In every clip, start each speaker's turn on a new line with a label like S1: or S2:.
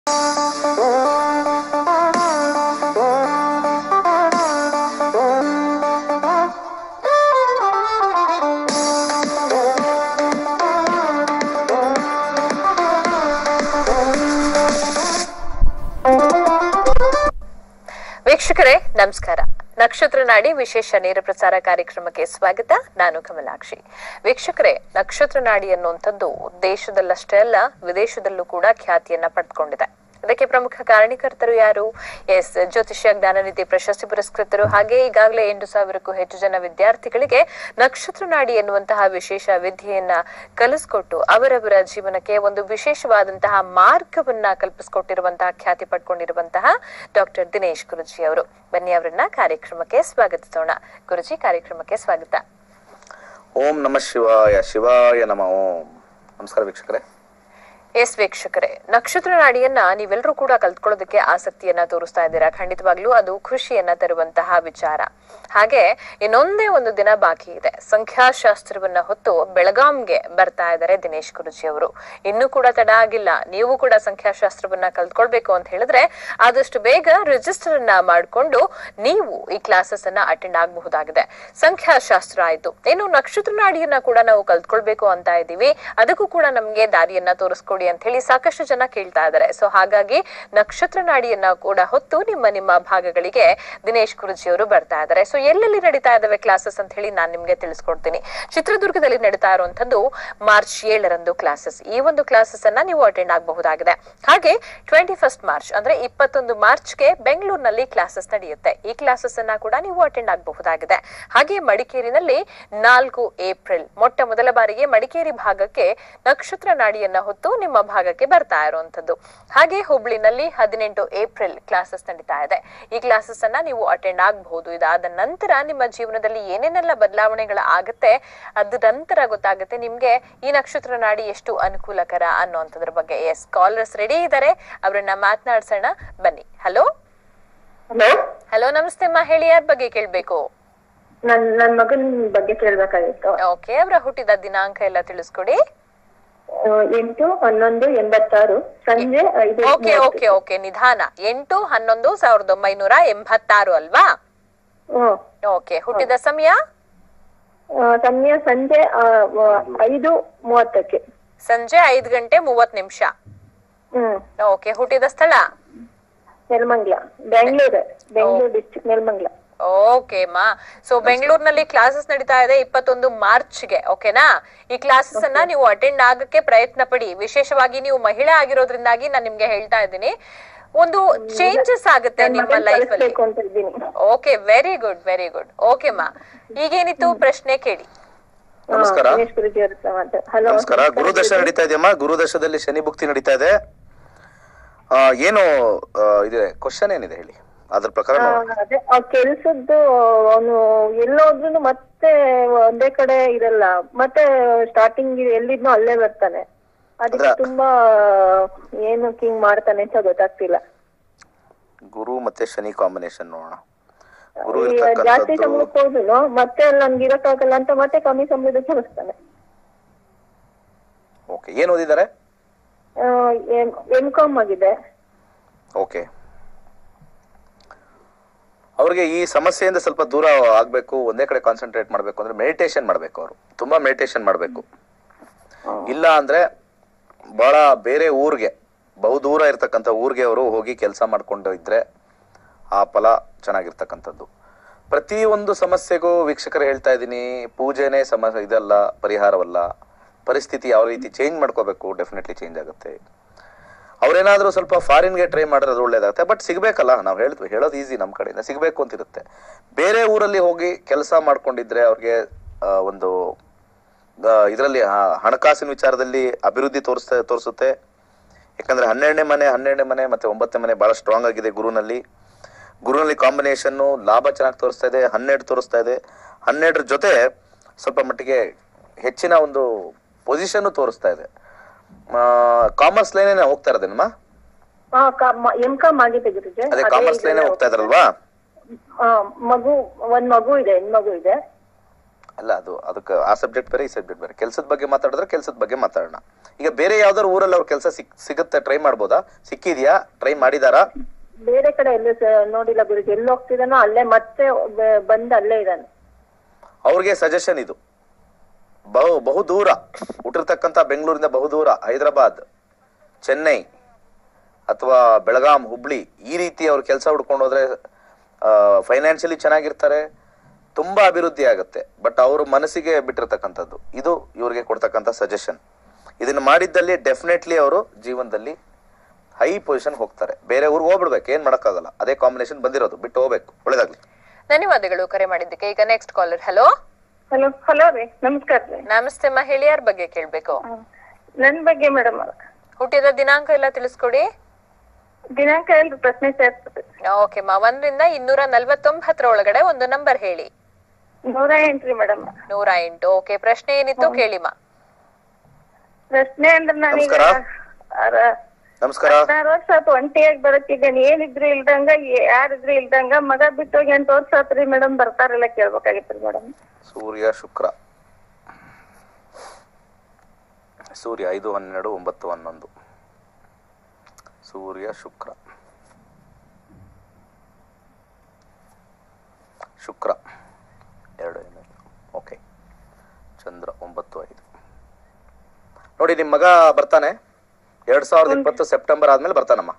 S1: ವೀಕ್ಷಕರೇ ನಮಸ್ಕಾರ ನಕ್ಷತ್ರ ನಾಡಿ ವಿಶೇಷ ನೇರ ಪ್ರಸಾರ ಕಾರ್ಯಕ್ರಮಕ್ಕೆ ಸ್ವಾಗತ ನಾನು ಕಮಲಾಕ್ಷಿ ವೀಕ್ಷಕರೇ ನಕ್ಷತ್ರ ನಾಡಿ ಅನ್ನುವಂಥದ್ದು ದೇಶದಲ್ಲಷ್ಟೇ ಅಲ್ಲ ವಿದೇಶದಲ್ಲೂ ಕೂಡ ಖ್ಯಾತಿಯನ್ನ ಪಡೆದುಕೊಂಡಿದೆ ಇದಕ್ಕೆ ಪ್ರಮುಖ ಕಾರಣೀಕರ್ತರು ಯಾರು ಎಸ್ ಜ್ಯೋತಿಷ್ಯ ಜ್ಞಾನನಿಧಿ ಪ್ರಶಸ್ತಿ ಪುರಸ್ಕೃತರು ಹಾಗೆ ಈಗಾಗಲೇ ಎಂಟು ಸಾವಿರಕ್ಕೂ ಹೆಚ್ಚು ಜನ ವಿದ್ಯಾರ್ಥಿಗಳಿಗೆ ನಕ್ಷತ್ರ ನಾಡಿ ಎನ್ನುವಂತಹ ವಿಶೇಷ ವಿದ್ಯೆಯನ್ನ ಕಲಿಸ್ಕೊಟ್ಟು ಅವರವರ ಜೀವನಕ್ಕೆ ಒಂದು ವಿಶೇಷವಾದಂತಹ ಮಾರ್ಗವನ್ನ ಕಲ್ಪಿಸಿಕೊಟ್ಟಿರುವಂತಹ ಖ್ಯಾತಿ ಪಡ್ಕೊಂಡಿರುವಂತಹ ಡಾಕ್ಟರ್ ದಿನೇಶ್ ಗುರುಜಿ ಅವರು ಬನ್ನಿ ಅವರನ್ನ ಕಾರ್ಯಕ್ರಮಕ್ಕೆ ಸ್ವಾಗತಿಸೋಣ ಗುರುಜಿ ಕಾರ್ಯಕ್ರಮಕ್ಕೆ ಸ್ವಾಗತ
S2: ಓಂ ನಮ ಶಿವಾಯ ಶಿವಾಯ ನಮ ಓಂ ನಮಸ್ಕಾರ ವೀಕ್ಷಕರೇ
S1: ಎಸ್ ವೀಕ್ಷಕರೇ ನಕ್ಷತ್ರ ನಾಡಿಯನ್ನ ನೀವೆಲ್ಲರೂ ಕೂಡ ಕಲ್ತ್ಕೊಳ್ಳೋದಕ್ಕೆ ಆಸಕ್ತಿಯನ್ನ ತೋರಿಸ್ತಾ ಇದ್ದೀರಾ ಖಂಡಿತವಾಗ್ಲೂ ಅದು ಖುಷಿಯನ್ನ ತರುವಂತಹ ವಿಚಾರ ಹಾಗೆ ಇನ್ನೊಂದೇ ಒಂದು ದಿನ ಬಾಕಿ ಇದೆ ಸಂಖ್ಯಾಶಾಸ್ತ್ರವನ್ನ ಹೊತ್ತು ಬೆಳಗಾಂಗೆ ಬರ್ತಾ ಇದ್ದಾರೆ ದಿನೇಶ್ ಗುರುಜಿ ಅವರು ಇನ್ನೂ ಕೂಡ ತಡ ಆಗಿಲ್ಲ ನೀವು ಕೂಡ ಸಂಖ್ಯಾಶಾಸ್ತ್ರವನ್ನ ಕಲ್ತ್ಕೊಳ್ಬೇಕು ಅಂತ ಹೇಳಿದ್ರೆ ಆದಷ್ಟು ಬೇಗ ರಿಜಿಸ್ಟರ್ ಅನ್ನ ಮಾಡಿಕೊಂಡು ನೀವು ಈ ಕ್ಲಾಸಸ್ ಅನ್ನ ಅಟೆಂಡ್ ಆಗಬಹುದಾಗಿದೆ ಸಂಖ್ಯಾಶಾಸ್ತ್ರ ಆಯ್ತು ಇನ್ನು ನಕ್ಷತ್ರ ನಾಡಿಯನ್ನ ಕೂಡ ನಾವು ಕಲ್ತ್ಕೊಳ್ಬೇಕು ಅಂತ ಇದ್ದೀವಿ ಅದಕ್ಕೂ ಕೂಡ ನಮ್ಗೆ ದಾರಿಯನ್ನ ತೋರಿಸ್ಕೊಡಿ ಅಂತ ಹೇಳಿ ಸಾಕಷ್ಟು ಜನ ಕೇಳ್ತಾ ಇದ್ದಾರೆ ಸೊ ಹಾಗಾಗಿ ನಕ್ಷತ್ರ ನಾಡಿಯನ್ನ ಕೂಡ ಹೊತ್ತು ನಿಮ್ಮ ನಿಮ್ಮ ಭಾಗಗಳಿಗೆ ದಿನೇಶ್ ಗುರುಜಿ ಅವರು ಬರ್ತಾ ಇದ್ದಾರೆ ಸೊ ಎಲ್ಲೆಲ್ಲಿ ನಡೀತಾ ಇದಾವೆ ಕ್ಲಾಸಸ್ ಅಂತ ಹೇಳಿ ನಾನು ನಿಮ್ಗೆ ತಿಳಿಸ್ಕೊಡ್ತೀನಿ ಚಿತ್ರದುರ್ಗದಲ್ಲಿ ನಡೀತಾ ಇರುವಂತದ್ದು ಮಾರ್ಚ್ ಏಳರಂದು ಕ್ಲಾಸಸ್ ಈ ಒಂದು ಕ್ಲಾಸಸ್ ಅನ್ನ ನೀವು ಅಟೆಂಡ್ ಆಗಬಹುದಾಗಿದೆ ಹಾಗೆ ಟ್ವೆಂಟಿ ಫಸ್ಟ್ ಮಾರ್ಚ್ ಅಂದ್ರೆ ಇಪ್ಪತ್ತೊಂದು ಮಾರ್ಚ್ಗೆ ಬೆಂಗಳೂರಿನಲ್ಲಿ ಕ್ಲಾಸಸ್ ನಡೆಯುತ್ತೆ ಈ ಕ್ಲಾಸಸ್ ಅನ್ನ ಕೂಡ ನೀವು ಅಟೆಂಡ್ ಆಗಬಹುದಾಗಿದೆ ಹಾಗೆ ಮಡಿಕೇರಿನಲ್ಲಿ ನಾಲ್ಕು ಏಪ್ರಿಲ್ ಮೊಟ್ಟ ಮೊದಲ ಬಾರಿಗೆ ಮಡಿಕೇರಿ ಭಾಗಕ್ಕೆ ನಕ್ಷತ್ರ ನಾಡಿಯನ್ನ ಹೊತ್ತು ನಿಮ್ಮ ಭಾಗಕ್ಕೆ ಬರ್ತಾ ಇರುವಂತದ್ದು ಹಾಗೆ ಹುಬ್ಳಿನಲ್ಲಿ ಹದಿನೆಂಟು ಏಪ್ರಿಲ್ ಕ್ಲಾಸಸ್ ನಡೀತಾ ಇದೆ ಈ ಕ್ಲಾಸಸ್ ಅನ್ನ ನೀವು ಅಟೆಂಡ್ ಆಗಬಹುದು ಇದಾದ ನಂತರ ನಿಮ್ಮ ಜೀವನದಲ್ಲಿ ಏನೇನೆಲ್ಲ ಬದಲಾವಣೆಗಳ ಆಗತ್ತೆ ಅದ ನಂತರ ಗೊತ್ತಾಗುತ್ತೆ ನಿಮ್ಗೆ ಈ ನಕ್ಷತ್ರ ನಾಡಿ ಎಷ್ಟು ಅನುಕೂಲಕರ ಅನ್ನೋಂಥದ್ರ ಬಗ್ಗೆ ಎಸ್ ಕಾಲರ್ಸ್ ರೆಡಿ ಇದ್ದಾರೆ ಅವರನ್ನ ಮಾತನಾಡ್ಸೋಣ ಬನ್ನಿ ಹಲೋ
S3: ಹಲೋ
S1: ಹಲೋ ನಮಸ್ತೆ ಅಮ್ಮ ಹೇಳಿ ಯಾರ ಬಗ್ಗೆ ಕೇಳ್ಬೇಕು
S3: ನನ್ ನನ್ ಮಗನ್ ಬಗ್ಗೆ ಕೇಳ್ಬೇಕಾಗಿತ್ತು
S1: ಓಕೆ ಅವರ ಹುಟ್ಟಿದ ದಿನಾಂಕ ಎಲ್ಲ ತಿಳಿಸ್ಕೊಡಿ
S3: ಆ, ಎಂಟು ಹನ್ನೊಂದು ಎಂಬತ್ತಾರು ಸಂಜೆ ಐದು
S1: ಓಕೆ ಓಕೆ ಓಕೆ ನಿಧಾನ ಎಂಟು ಹನ್ನೊಂದು ಸಾವಿರದ ಒಂಬೈನೂರ ಎಂಬತ್ತಾರು ಅಲ್ವಾ
S3: ಹ್ಮ್.
S1: ಓಕೆ ಹುಟ್ಟಿದ ಸಮಯ
S3: ಆ, ಸಮಯ ಸಂಜೆ ಆ, ವ- ಐದು ಮೂವತ್ತಕ್ಕೆ
S1: ಸಂಜೆ ಐದು ಗಂಟೆ ಮೂವತ್ ನಿಮಿಷ
S3: ಹ್ಮ್
S1: ಓಕೆ ಹುಟ್ಟಿದ ಸ್ಥಳ
S3: ನೆಲಮಂಗ್ಲ ಬೆಂಗಳೂರು ಬೆಂಗಳೂರು ಡಿಸ್ಟ್ರಿಕ್ಟ್ ನೆಲಮಂಗ್ಲ
S1: ಓಕೆ ಮಾ ಸೊ ಬೆಂಗಳೂರಿನಲ್ಲಿ ಕ್ಲಾಸಸ್ ನಡೀತಾ ಇದೆ ಇಪ್ಪತ್ತೊಂದು ಮಾರ್ಚ್ಗೆ ಓಕೆನಾ ಈ ಕ್ಲಾಸಸ್ ಅನ್ನ ನೀವು ಅಟೆಂಡ್ ಆಗಕ್ಕೆ ಪ್ರಯತ್ನ ಪಡಿ ವಿಶೇಷವಾಗಿ ನೀವು ಮಹಿಳೆ ಆಗಿರೋದ್ರಿಂದಾಗಿ ನಾನು ನಿಮ್ಗೆ ಹೇಳ್ತಾ ಇದ್ದೀನಿ ಒಂದು ಚೇಂಜಸ್ ಆಗುತ್ತೆ
S3: ನನ್
S1: ನಿಮ್ಮ
S3: ಮಗನ್
S1: ಲೈಫ್ ಅಲ್ಲಿ
S3: ಕಳಿಸ್ಬೇಕು ಅಂತ ಇದ್ದೀನಿ
S1: okay very good very good okay ಮಾ ಈಗೇನಿತ್ತು ಪ್ರಶ್ನೆ ಕೇಳಿ
S3: ಹಾ,
S2: ನಮಸ್ಕಾರ.
S3: ದಿನೇಶ್ ಗುರುಜಿ ಅವ್ರ ಹತ್ರ ಮಾತಾಡ್- ಹಲೋ
S2: ನಮಸ್ಕಾರ ಗುರುದಶ ನಡೀತಾ ಇದೆಯಮ್ಮ ಗುರುದಶದಲ್ಲಿ ಶನಿ ಭುಕ್ತಿ ನಡೀತಾ ಇದೆ ಆ, ಏನು ಆ, ಇದೆ ಕ್ವಶನ್ ಏನಿದೆ ಹೇಳಿ ಅದ್ರ ಪ್ರಕಾರ
S3: ಆ,
S2: ನೋಡೋಣ.
S3: ಅದೇ ಆ ಕೆಲ್ಸದ್ದು ಅವನು ಎಲ್ಲೋದ್ರು ಮತ್ತೆ ಒಂದೇ ಕಡೆ ಇರಲ್ಲ ಮತ್ತೆ ಸ್ಟಾರ್ಟಿಂಗ್ ಎಲ್ಲಿದ್ನೋ ಅಲ್ಲೇ ಬರ್ತಾನೆ ಅದಕ್ಕೆ
S2: ಅದ್ರ-
S3: ತುಂಬಾ ಏನು ಹಿಂಗ್ ಮಾಡ್ತಾನೆ ಅಂತ ಗೊತ್ತಾಗ್ತಿಲ್ಲ
S2: ಗುರು ಮತ್ತೆ ಶನಿ ಕಾಂಬಿನೇಷನ್ ನೋಡೋಣ ಗುರು
S3: ಈ ಜಾಸ್ತಿ
S2: ಇರ್ತಕ್ಕಂಥದ್ದು
S3: ಸಂಬಳಕ್ಕೆ ಹೋದ್ರು ಮತ್ತೆ ಅಲ್ಲಿ ನನ್ಗೆ ಇರಕ್ಕಾಗಲ್ಲ ಅಂತ ಮತ್ತೆ ಕಮ್ಮಿ ಸಂಬಳದ ಕಳಿಸ್ತಾನೆ
S2: ಓಕೆ ಏನ್ ಓದಿದ್ದಾರೆ
S3: ಎಂ ಕಾಮ್ ಆಗಿದೆ
S2: ಓಕೆ ಅವ್ರಿಗೆ ಈ ಸಮಸ್ಯೆಯಿಂದ ಸ್ವಲ್ಪ ದೂರ ಆಗ್ಬೇಕು ಒಂದೇ ಕಡೆ ಕಾನ್ಸಂಟ್ರೇಟ್ ಮಾಡ್ಬೇಕು ಅಂದ್ರೆ ಮೆಡಿಟೇಷನ್ ಮಾಡ್ಬೇಕು ಅವರು ತುಂಬಾ ಮೆಡಿಟೇಷನ್ ಮಾಡ್ಬೇಕು ಇಲ್ಲ ಅಂದ್ರೆ ಬಹಳ ಬೇರೆ ಊರಿಗೆ ಬಹು ದೂರ ಇರ್ತಕ್ಕಂಥ ಊರಿಗೆ ಅವರು ಹೋಗಿ ಕೆಲಸ ಮಾಡ್ಕೊಂಡು ಇದ್ರೆ ಆ ಫಲ ಚೆನ್ನಾಗಿರ್ತಕ್ಕಂಥದ್ದು ಪ್ರತಿ ಒಂದು ಸಮಸ್ಯೆಗೂ ವೀಕ್ಷಕರು ಹೇಳ್ತಾ ಇದ್ದೀನಿ ಪೂಜೆನೇ ಸಮಸ್ಯೆ ಇದಲ್ಲ ಪರಿಹಾರವಲ್ಲ ಪರಿಸ್ಥಿತಿ ಯಾವ ರೀತಿ ಚೇಂಜ್ ಮಾಡ್ಕೋಬೇಕು ಡೆಫಿನೆಟ್ಲಿ ಚೇಂಜ್ ಆಗುತ್ತೆ ಅವ್ರೇನಾದ್ರೂ ಸ್ವಲ್ಪ ಫಾರಿನ್ಗೆ ಟ್ರೈ ಮಾಡಿದ್ರೆ ಅದು ಒಳ್ಳೇದಾಗುತ್ತೆ ಬಟ್ ಸಿಗ್ಬೇಕಲ್ಲ ನಾವು ಹೇಳಿದ್ವಿ ಹೇಳೋದು ಈಸಿ ನಮ್ಮ ಕಡೆಯಿಂದ ಸಿಗ್ಬೇಕು ಅಂತಿರುತ್ತೆ ಬೇರೆ ಊರಲ್ಲಿ ಹೋಗಿ ಕೆಲಸ ಮಾಡ್ಕೊಂಡಿದ್ರೆ ಅವ್ರಿಗೆ ಆ, ಒಂದು ಇದರಲ್ಲಿ ಹಣಕಾಸಿನ ವಿಚಾರದಲ್ಲಿ ಅಭಿವೃದ್ಧಿ ತೋರಿಸ್ತಾ ತೋರಿಸುತ್ತೆ ಯಾಕಂದ್ರೆ ಹನ್ನೆರಡನೇ ಮನೆ ಹನ್ನೆರಡನೇ ಮನೆ ಮತ್ತೆ ಒಂಬತ್ತನೇ ಮನೆ ಬಹಳ ಸ್ಟ್ರಾಂಗ್ ಆಗಿದೆ ಗುರುನಲ್ಲಿ ಗುರುನಲ್ಲಿ ಕಾಂಬಿನೇಷನ್ನು ಲಾಭ ಚೆನ್ನಾಗಿ ತೋರಿಸ್ತಾ ಇದೆ ಹನ್ನೆರಡು ತೋರಿಸ್ತಾ ಇದೆ ಹನ್ನೆರಡರ ಜೊತೆ ಸ್ವಲ್ಪ ಮಟ್ಟಿಗೆ ಹೆಚ್ಚಿನ ಒಂದು ಪೊಸಿಷನ್ ತೋರಿಸ್ತಾ ಇದೆ ಕಾಮರ್ಸ್ ಲೈನೇ ಹೋಗ್ತಾ ಇರೋದೇನಮ್ಮ
S3: ಹಾ ಎಂ ಕಾಮ್ ಆಗಿದೆ ಗುರುಜಿ
S2: ಅದೇ
S3: ಅದೇ
S2: ಕಾಮರ್ಸ್ ಲೈನೇ
S3: ಇದ್ರಲ್ಲೇ
S2: ಹೋಗ್ತಾ ಇದ್ರಲ್ವಾ
S3: ಆ, ಮಗು ಒಂದ್ ಮಗು ಇದೆ ಹೆಣ್ ಮಗು ಇದೆ
S2: ಅಲ್ಲ ಅದು ಅದಕ್ಕೆ ಆ ಸಬ್ಜೆಕ್ಟ್ ಬೇರೆ ಈ ಸಬ್ಜೆಕ್ಟ್ ಬೇರೆ ಕೆಲಸದ ಬಗ್ಗೆ ಮಾತಾಡಿದ್ರೆ ಕೆಲಸದ ಬಗ್ಗೆ ಮಾತಾಡೋಣ ಈಗ ಬೇರೆ ಯಾವ್ದಾದ್ರು ಊರಲ್ಲಿ ಅವ್ರ ಕೆಲಸ ಸಿಕ್ ಸಿಗುತ್ತೆ ಟ್ರೈ ಮಾಡ್ಬೋದಾ ಸಿಕ್ಕಿದ್ಯಾ ಟ್ರೈ ಮಾಡಿದಾರಾ
S3: ಬೇರೆ ಕಡೆ ಎಲ್ಲೂ ಸ- ನೋಡಿಲ್ಲ ಗುರುಜಿ ಎಲ್ಲಿ ಹೋಗ್ತಿದಾನೋ ಅಲ್ಲೇ ಮತ್ತೆ ಬ- ಬಂದು ಅಲ್ಲೇ ಇದ್ದಾನೆ
S2: ಅವ್ರಿಗೆ ಸಜೆಷನ್ ಇದು ಬಹು ಬಹು ದೂರ ಹುಟ್ಟಿರ್ತಕ್ಕಂಥ ಬೆಂಗಳೂರಿಂದ ಬಹು ದೂರ ಹೈದರಾಬಾದ್ ಚೆನ್ನೈ ಅಥವಾ ಬೆಳಗಾಂ ಹುಬ್ಳಿ ಈ ರೀತಿ ಅವ್ರು ಕೆಲಸ ಹುಡ್ಕೊಂಡು ಹೋದ್ರೆ ಫೈನಾನ್ಷಿಯಲಿ ಚೆನ್ನಾಗಿರ್ತಾರೆ ತುಂಬಾ ಅಭಿವೃದ್ಧಿ ಆಗುತ್ತೆ ಬಟ್ ಅವ್ರ ಮನಸ್ಸಿಗೆ ಬಿಟ್ಟಿರ್ತಕ್ಕಂಥದ್ದು ಇದು ಇವ್ರಿಗೆ ಕೊಡ್ತಕ್ಕಂಥ ಸಜೆಷನ್ ಇದನ್ನ ಮಾಡಿದ್ದಲ್ಲಿ ಡೆಫಿನೆಟ್ಲಿ ಅವರು ಜೀವನದಲ್ಲಿ ಹೈ ಪೊಸಿಷನ್ ಹೋಗ್ತಾರೆ ಬೇರೆ ಊರಿಗೆ ಹೋಗ್ಬಿಡ್ಬೇಕು ಏನ್ ಮಾಡಕ್ಕಾಗಲ್ಲ ಅದೇ ಕಾಂಬಿನೇಷನ್ ಬಂದಿರೋದು ಬಿಟ್ಟು ಹೋಗ್ಬೇಕು ಒಳ್ಳೇದಾಗ್ಲಿ
S1: ಧನ್ಯವಾದಗಳು ಕರೆ ಮಾಡಿದ್ದಕ್ಕೆ ಈಗ next caller hello
S3: hello hello ರೀ ನಮಸ್ಕಾರ ರೀ
S1: ನಮಸ್ತೆ ಅಮ್ಮ ಹೇಳಿ ಯಾರ ಬಗ್ಗೆ ಕೇಳ್ಬೇಕು
S3: ನನ್ ಬಗ್ಗೆ ಮೇಡಮ್
S1: ಹುಟ್ಟಿದ ದಿನಾಂಕ ಎಲ್ಲ ತಿಳಿಸ್ಕೊಡಿ
S3: ದಿನಾಂಕ ಎಲ್ರು ಪ್ರಶ್ನೆ ಸೇರ್ತದೆ
S1: ಓಕೆ ಮಾ ಒಂದರಿಂದ ಇನ್ನೂರ ನಲ್ವತ್ತೊಂಬತ್ತರ ಒಳಗಡೆ ಒಂದು ನಂಬರ್ ಹೇಳಿ
S3: ನೂರ ಎಂಟ್ರಿ ಮೇಡಮ್
S1: ನೂರ ಎಂಟು ಓಕೆ ಪ್ರಶ್ನೆ ಏನಿತ್ತು ಕೇಳಿಮ್ಮ
S3: ಪ್ರಶ್ನೆ ಅಂದ್ರೆ ನಾನೀಗ
S2: ನಮಸ್ಕಾರ.
S3: ಅರ-
S2: ನಮಸ್ಕಾರ
S3: ಹದಿನಾರು ವರ್ಷ ಆತು ಒಂಟಿಯಾಗಿ ಬರತ್ತಿದ್ದೇನೆ ಏನಿದ್ರು ಇಲ್ದಂಗ ಏ- ಯಾರಿದ್ರು ಇಲ್ದಂಗ ಮಗ ಬಿಟ್ಟೋಗಿ ಎಂಟು ವರ್ಷ ಆತ್ರಿ ಮೇಡಮ್ ಬರ್ತಾರಿಲ್ಲ ಕೇಳ್ಬೇಕಾಗಿತ್ರಿ ಮೇಡಮ್
S2: ಸೂರ್ಯ ಶುಕ್ರ ಸೂರ್ಯ ಐದು ಹನ್ನೆರಡು ಒಂಬತ್ತು ಹನ್ನೊಂದು ಸೂರ್ಯ ಶುಕ್ರ ಶುಕ್ರ ಎರಡು ಹನ್ನೆರಡು ಓಕೆ ಚಂದ್ರ ಒಂಬತ್ತು ಐದು ನೋಡಿ ನಿಮ್ಮ ಮಗ ಬರ್ತಾನೆ ಎರಡ್ ಸಾವಿರದ ಇಪ್ಪತ್ತು ಸೆಪ್ಟೆಂಬರ್ ಆದ್ಮೇಲೆ ಬರ್ತಾನಮ್ಮ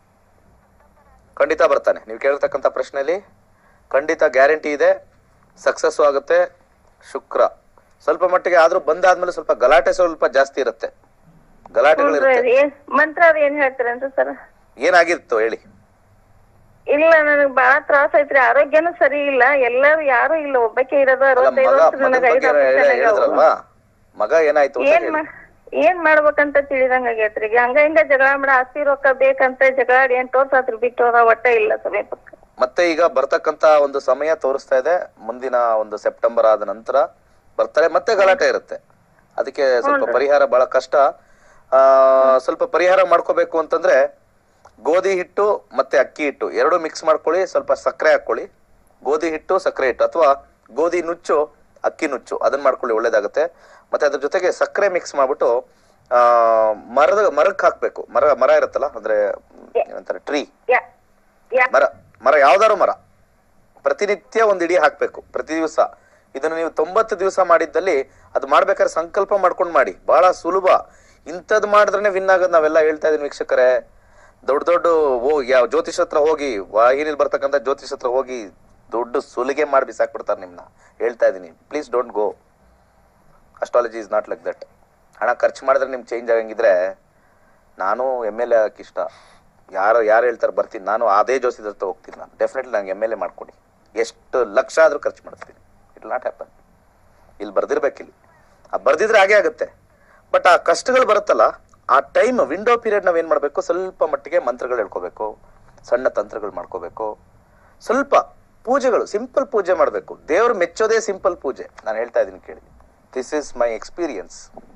S2: ಖಂಡಿತ ಬರ್ತಾನೆ ನೀವು ಕೇಳಿರ್ತಕ್ಕಂಥ ಪ್ರಶ್ನೆಯಲ್ಲಿ ಖಂಡಿತ ಗ್ಯಾರಂಟಿ ಇದೆ ಸಕ್ಸಸ್ ಆಗುತ್ತೆ ಶುಕ್ರ ಸ್ವಲ್ಪ ಮಟ್ಟಿಗೆ ಆದ್ರೂ ಬಂದಾದ್ಮೇಲೆ ಸ್ವಲ್ಪ ಗಲಾಟೆ ಸ್ವಲ್ಪ ಜಾಸ್ತಿ ಇರುತ್ತೆ ಗಲಾಟೆಗಳಿರುತ್ತೆ
S3: ಏನ್ ಮಂತ್ರ ಅದ್ ಏನ್ ಹೇಳ್ತೀರೇನ್ರಿ ಸರ್
S2: ಏನಾಗಿತ್ತು ಹೇಳಿ
S3: ಇಲ್ಲ ನನಗ್ ಬಾಳ ತ್ರಾಸ ಐತ್ರಿ ಆರೋಗ್ಯನೂ ಸರಿ ಇಲ್ಲ ಎಲ್ಲಾರು ಯಾರು ಇಲ್ಲ ಒಬ್ಬಕ್ಕೆ ಇರೋದು
S2: ಅಲ್ಲ
S3: ಅರವತ್ತೈದು
S2: ಮಗ
S3: ವರ್ಷ
S2: ಮಗನ್
S3: ನನಗ ಐದು
S2: ಬಗ್ಗೆ
S3: ಆಪರೇಷನ್ ಆಗ್ಯಾವು.
S2: ಹೇಳಿದ್ರಲ್ವಾ ಮಗ ಏನಾಯ್ತು ಅಂತ
S3: ಏನ್
S2: ಹೇಳಿ
S3: ಮಾ- ಏನ್ ಮಾಡ್ಬೇಕಂತ ತಿಳಿದಂಗ ಆಗೈತ್ರಿ ಈಗ ಹಂಗ ಹಿಂಗ ಜಗಳ ಮಾಡ ಆಸ್ತಿ ರೊಕ್ಕ ಬೇಕಂತ ಜಗಳಾಡಿ ಎಂಟು ವರ್ಷ ಆತ್ರಿ ಬಿಟ್ಟು ಹೋದ ಒಟ್ಟ ಇಲ್ಲ ಸಮೀಪಕ್ಕೆ
S2: ಮತ್ತೆ ಈಗ ಬರ್ತಕ್ಕಂತ ಒಂದು ಸಮಯ ತೋರಿಸ್ತಾ ಇದೆ ಮುಂದಿನ ಒಂದು ಸೆಪ್ಟೆಂಬರ್ ಆದ ನಂತರ ಬರ್ತಾರೆ ಮತ್ತೆ ಗಲಾಟೆ ಇರುತ್ತೆ ಅದಕ್ಕೆ ಸ್ವಲ್ಪ ಪರಿಹಾರ ಬಹಳ ಕಷ್ಟ ಆ ಸ್ವಲ್ಪ ಪರಿಹಾರ ಮಾಡ್ಕೋಬೇಕು ಅಂತಂದ್ರೆ ಗೋಧಿ ಹಿಟ್ಟು ಮತ್ತೆ ಅಕ್ಕಿ ಹಿಟ್ಟು ಎರಡು ಮಿಕ್ಸ್ ಮಾಡ್ಕೊಳ್ಳಿ ಸ್ವಲ್ಪ ಸಕ್ಕರೆ ಹಾಕೊಳ್ಳಿ ಗೋಧಿ ಹಿಟ್ಟು ಸಕ್ಕರೆ ಹಿಟ್ಟು ಅಥವಾ ಗೋಧಿ ನುಚ್ಚು ಅಕ್ಕಿ ನುಚ್ಚು ಅದನ್ನ ಮಾಡ್ಕೊಳ್ಳಿ ಒಳ್ಳೇದಾಗುತ್ತೆ ಮತ್ತೆ ಅದ್ರ ಜೊತೆಗೆ ಸಕ್ಕರೆ ಮಿಕ್ಸ್ ಮಾಡ್ಬಿಟ್ಟು ಆ ಮರದ ಮರಕ್ಕೆ ಹಾಕ್ಬೇಕು ಮರ ಮರ ಇರುತ್ತಲ್ಲ ಅಂದ್ರೆ ಏನಂತಾರೆ ಟ್ರೀ
S3: ಯಾ- ಯಾ-
S2: ಮರ ಮರ ಯಾವ್ದಾದ್ರು ಮರ ಪ್ರತಿನಿತ್ಯ ಒಂದ್ ಇಡೀ ಹಾಕ್ಬೇಕು ಪ್ರತಿ ದಿವಸ ಇದನ್ನ ನೀವು ತೊಂಬತ್ತು ದಿವಸ ಮಾಡಿದ್ದಲ್ಲಿ ಅದು ಮಾಡ್ಬೇಕಾದ್ರೆ ಸಂಕಲ್ಪ ಮಾಡ್ಕೊಂಡು ಮಾಡಿ ಬಹಳ ಸುಲಭ ಇಂಥದ್ ಮಾಡಿದ್ರೆ ವಿನ್ ಆಗೋದು ನಾವೆಲ್ಲ ಹೇಳ್ತಾ ಇದೀನಿ ವೀಕ್ಷಕರೇ ದೊಡ್ಡ ದೊಡ್ಡ ಹೋಗಿ ಯಾವ ಜ್ಯೋತಿಷ್ ಹತ್ರ ಹೋಗಿ ವಾಹಿನಿಲ್ ಬರ್ತಕ್ಕಂಥ ಜ್ಯೋತಿಷ್ ಹತ್ರ ಹೋಗಿ ದೊಡ್ಡ ಸುಲಿಗೆ ಮಾಡಿ ಬಿಸಾಕ್ಬಿಡ್ತಾರೆ ನಿಮ್ನ ಹೇಳ್ತಾ ಇದೀನಿ please don't go astrology is not like that ಹಣ ಖರ್ಚು ಮಾಡಿದ್ರೆ ನಿಮ್ಗೆ ಚೇಂಜ್ ಆಗಂಗಿದ್ರೆ ನಾನು ಎಮ್ ಎಲ್ ಎ ಆಗಕ್ಕೆ ಇಷ್ಟ ಯಾರು ಯಾರು ಹೇಳ್ತಾರೆ ಬರ್ತೀನಿ ನಾನು ಅದೇ ಜೋಸಿದ ಹತ್ರ ಹೋಗ್ತೀನಿ ನಾನು ಡೆಫಿನೆಟ್ಲಿ ನಂಗೆ ಎಮ್ ಎಲ್ ಎ ಮಾಡ್ಕೊಡಿ ಎಷ್ಟು ಲಕ್ಷ ಆದ್ರೂ ಖರ್ಚು ಮಾಡ್ತೀನಿ ಇಟ್ ನಾಟ್ ಹ್ಯಾಪನ್ ಇಲ್ಲಿ ಬರ್ದಿರ್ಬೇಕಿಲ್ಲಿ ಆ ಬರ್ದಿದ್ರೆ ಹಾಗೆ ಆಗುತ್ತೆ ಬಟ್ ಆ ಕಷ್ಟಗಳು ಬರುತ್ತಲ್ಲ ಆ ಟೈಮ್ ವಿಂಡೋ ಪೀರಿಯಡ್ ನಾವ್ ಏನ್ ಮಾಡ್ಬೇಕು ಸ್ವಲ್ಪ ಮಟ್ಟಿಗೆ ಮಂತ್ರಗಳು ಹೇಳ್ಕೋಬೇಕು ಸಣ್ಣ ತಂತ್ರಗಳು ಮಾಡ್ಕೋಬೇಕು ಸ್ವಲ್ಪ ಪೂಜೆಗಳು ಸಿಂಪಲ್ ಪೂಜೆ ಮಾಡಬೇಕು ದೇವ್ರು ಮೆಚ್ಚೋದೇ ಸಿಂಪಲ್ ಪೂಜೆ ನಾನು ಹೇಳ್ತಾ ಇದ್ದೀನಿ ಕೇಳಿ ದಿಸ್ ಇಸ್ ಮೈ ಎಕ್ಸ್ಪೀರಿಯನ್ಸ್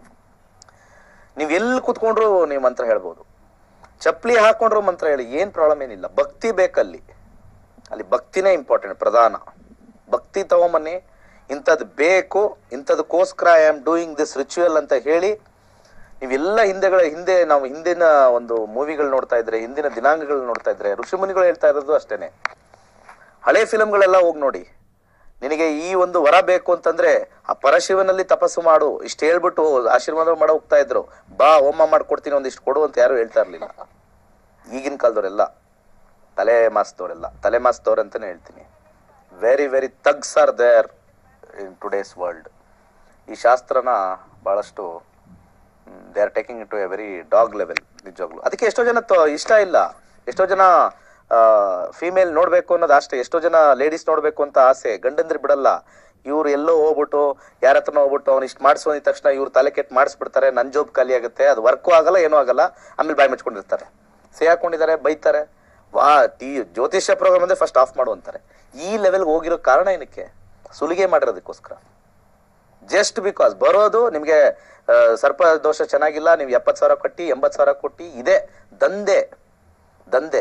S2: ನೀವ್ ಎಲ್ಲಿ ಕುತ್ಕೊಂಡ್ರು ನೀವು ಮಂತ್ರ ಹೇಳ್ಬೋದು ಚಪ್ಪಲಿ ಹಾಕೊಂಡ್ರು ಮಂತ್ರ ಹೇಳಿ ಏನ್ ಪ್ರಾಬ್ಲಮ್ ಏನಿಲ್ಲ ಭಕ್ತಿ ಬೇಕಲ್ಲಿ ಅಲ್ಲಿ ಭಕ್ತಿನೇ ಇಂಪಾರ್ಟೆಂಟ್ ಪ್ರಧಾನ ಭಕ್ತಿ ತಗೊಂಬನ್ನಿ ಇಂಥದ್ದು ಬೇಕು ಇಂಥದಕ್ಕೋಸ್ಕರ I am doing this ritual ಅಂತ ಹೇಳಿ ನೀವೆಲ್ಲ ಹಿಂದೆಗಳ ಹಿಂದೆ ನಾವು ಹಿಂದಿನ ಒಂದು ಮೂವಿಗಳು ನೋಡ್ತಾ ಇದ್ರೆ ಹಿಂದಿನ ದಿನಾಂಕಗಳು ನೋಡ್ತಾ ಇದ್ರೆ ಋಷಿಮುನಿಗಳು ಹೇಳ್ತಾ ಇರೋದು ಅಷ್ಟೇನೆ ಹಳೆ ಫಿಲಮ್ಗಳೆಲ್ಲ ಹೋಗಿ ನೋಡಿ ನಿನಗೆ ಈ ಒಂದು ವರ ಬೇಕು ಅಂತಂದ್ರೆ ಆ ಪರಶಿವನಲ್ಲಿ ತಪಸ್ಸು ಮಾಡು ಇಷ್ಟು ಹೇಳ್ಬಿಟ್ಟು ಆಶೀರ್ವಾದ ಮಾಡೋ ಹೋಗ್ತಾ ಇದ್ರು ಬಾ ಹೋಮ ಮಾಡ್ಕೊಡ್ತೀನಿ ಒಂದಿಷ್ಟು ಕೊಡು ಅಂತ ಯಾರು ಹೇಳ್ತಾ ಇರ್ಲಿಲ್ಲ ಈಗಿನ ಕಾಲದವರೆಲ್ಲ ತಲೆ ಮಾಸ್ದವರೆಲ್ಲ ತಲೆ ಮಾಸ್ದವ್ರು ಅಂತಾನೆ ಹೇಳ್ತೀನಿ very very thugs are there in today's world ಈ ಶಾಸ್ತ್ರನ ಬಹಳಷ್ಟು they are taking to a very dog level ನಿಜವಾಗ್ಲು ಅದಕ್ಕೆ ಎಷ್ಟೋ ಜನ ತ- ಇಷ್ಟ ಇಲ್ಲ ಎಷ್ಟೋ ಜನ ಫಿಮೇಲ್ ನೋಡ್ಬೇಕು ಅನ್ನೋದು ಅಷ್ಟೇ ಎಷ್ಟೋ ಜನ ಲೇಡೀಸ್ ನೋಡ್ಬೇಕು ಅಂತ ಆಸೆ ಗಂಡಂದ್ರೆ ಬಿಡಲ್ಲ ಇವ್ರು ಎಲ್ಲೋ ಹೋಗ್ಬಿಟ್ಟು ಯಾರ ಹತ್ರನೋ ಹೋಗ್ಬಿಟ್ಟು ಅವ್ನು ಇಷ್ಟು ಮಾಡಿಸೋ ಅಂದ ತಕ್ಷಣ ಇವ್ರು ತಲೆ ಕೆಟ್ಟು ಮಾಡಿಸ್ಬಿಡ್ತಾರೆ ನನ್ ಜಾಬ್ ಖಾಲಿ ಆಗುತ್ತೆ ಅದು ವರ್ಕು ಆಗಲ್ಲ ಏನೂ ಆಗಲ್ಲ ಆಮೇಲೆ ಬಾಯಿ ಮುಚ್ಕೊಂಡಿರ್ತಾರೆ ಸೇ ಹಾಕೊಂಡಿದ್ದಾರೆ ಬೈತಾರೆ ವಾ ಟಿ ಜ್ಯೋತಿಷ್ಯ ಪ್ರೋಗ್ರಾಮ್ ಅಂದ್ರೆ ಫಸ್ಟ್ ಆಫ್ ಮಾಡು ಅಂತಾರೆ ಈ ಲೆವೆಲ್ ಹೋಗಿರೋ ಕಾರಣ ಏನಕ್ಕೆ ಸುಲಿಗೆ ಮಾಡಿರೋದಕ್ಕೋಸ್ಕರ ಜಸ್ಟ್ ಬಿಕಾಸ್ ಬರೋದು ನಿಮ್ಗೆ ಆ, ಸರ್ಪ ದೋಷ ಚೆನ್ನಾಗಿಲ್ಲ ನೀವು ಎಪ್ಪತ್ ಸಾವಿರ ಕೊಟ್ಟಿ ಎಂಬತ್ ಸಾವಿರ ಕೊಟ್ಟಿ ಇದೆ ದಂಧೆ ದಂಧೆ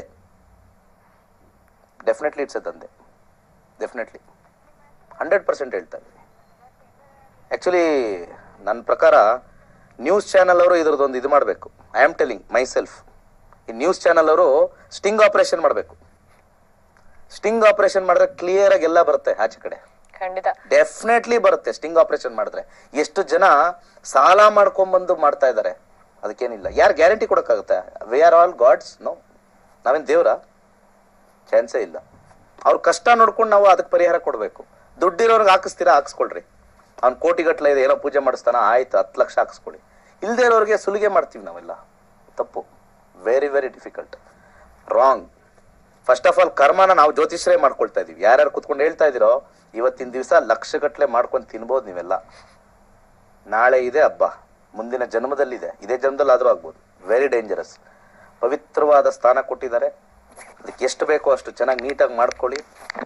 S2: ಡೆಫಿನೆಟ್ಲಿ ಇಟ್ಸ್ ಎ ದಂಧೆ ಡೆಫಿನೆಟ್ಲಿ ಹಂಡ್ರೆಡ್ ಪರ್ಸೆಂಟ್ ಹೇಳ್ತಾ ಇದ್ದೀನಿ ಆ್ಯಕ್ಚುಲಿ ನನ್ನ ಪ್ರಕಾರ ನ್ಯೂಸ್ ಚಾನಲ್ ಅವರು ಇದ್ರದ್ದೊಂದು ಇದು ಮಾಡಬೇಕು I am telling myself ಈ ನ್ಯೂಸ್ ಚಾನಲ್ ಅವರು ಸ್ಟಿಂಗ್ ಆಪರೇಷನ್ ಮಾಡಬೇಕು ಸ್ಟಿಂಗ್ ಆಪರೇಷನ್ ಮಾಡಿದ್ರೆ ಕ್ಲಿಯರ್ ಆಗಿ ಎಲ್ಲ ಬರುತ್ತೆ ಆಚೆ ಕಡೆ
S1: ಖಂಡಿತ
S2: ಡೆಫಿನೆಟ್ಲಿ ಬರುತ್ತೆ ಸ್ಟಿಂಗ್ ಆಪರೇಷನ್ ಮಾಡಿದ್ರೆ ಎಷ್ಟು ಜನ ಸಾಲ ಮಾಡ್ಕೊಂಡ್ಬಂದು ಮಾಡ್ತಾ ಇದ್ದಾರೆ ಅದಕ್ಕೇನಿಲ್ಲ ಯಾರು ಗ್ಯಾರಂಟಿ ಕೊಡೋಕ್ಕಾಗುತ್ತೆ we are all gods no ನಾವೇನು ದೇವ್ರ ಚಾನ್ಸೇ ಇಲ್ಲ ಅವ್ರ ಕಷ್ಟ ನೋಡ್ಕೊಂಡು ನಾವು ಅದಕ್ಕೆ ಪರಿಹಾರ ಕೊಡಬೇಕು ದುಡ್ಡಿರೋರ್ಗೆ ಹಾಕಿಸ್ತೀರಾ ಹಾಕಿಸ್ಕೊಳ್ರಿ ಅವ್ನು ಕೋಟಿಗಟ್ಟಲೆ ಇದೆ ಏನೋ ಪೂಜೆ ಮಾಡಿಸ್ತಾನ ಆಯ್ತು ಹತ್ತು ಲಕ್ಷ ಹಾಕಿಸ್ಕೊಳ್ಳಿ ಇಲ್ದೇ ಇರೋರಿಗೆ ಸುಲಿಗೆ ಮಾಡ್ತೀವಿ ನಾವೆಲ್ಲ ತಪ್ಪು very very difficult wrong first of all ಕರ್ಮನ ನಾವು ಜ್ಯೋತಿಷ್ಯರೇ ಮಾಡ್ಕೊಳ್ತಾ ಇದೀವಿ ಯಾರ್ಯಾರು ಕುತ್ಕೊಂಡು ಹೇಳ್ತಾ ಇದೀರೋ ಇವತ್ತಿನ ದಿವಸ ಲಕ್ಷಗಟ್ಲೆ ಮಾಡ್ಕೊಂಡು ತಿನ್ಬೋದು ನೀವೆಲ್ಲ ನಾಳೆ ಇದೆ ಹಬ್ಬ ಮುಂದಿನ ಜನ್ಮದಲ್ಲಿದೆ ಇದೇ ಜನ್ಮದಲ್ಲಿ ಆದ್ರೂ ಆಗ್ಬೋದು ವೆರಿ ಡೇಂಜರಸ್ ಪವಿತ್ರವಾದ ಸ್ಥಾನ ಕೊಟ್ಟಿದ್ದಾರೆ ಅದಕ್ಕೆ ಎಷ್ಟು ಬೇಕೋ ಅಷ್ಟು ಚೆನ್ನಾಗಿ ನೀಟಾಗಿ ಮಾಡ್ಕೊಳ್ಳಿ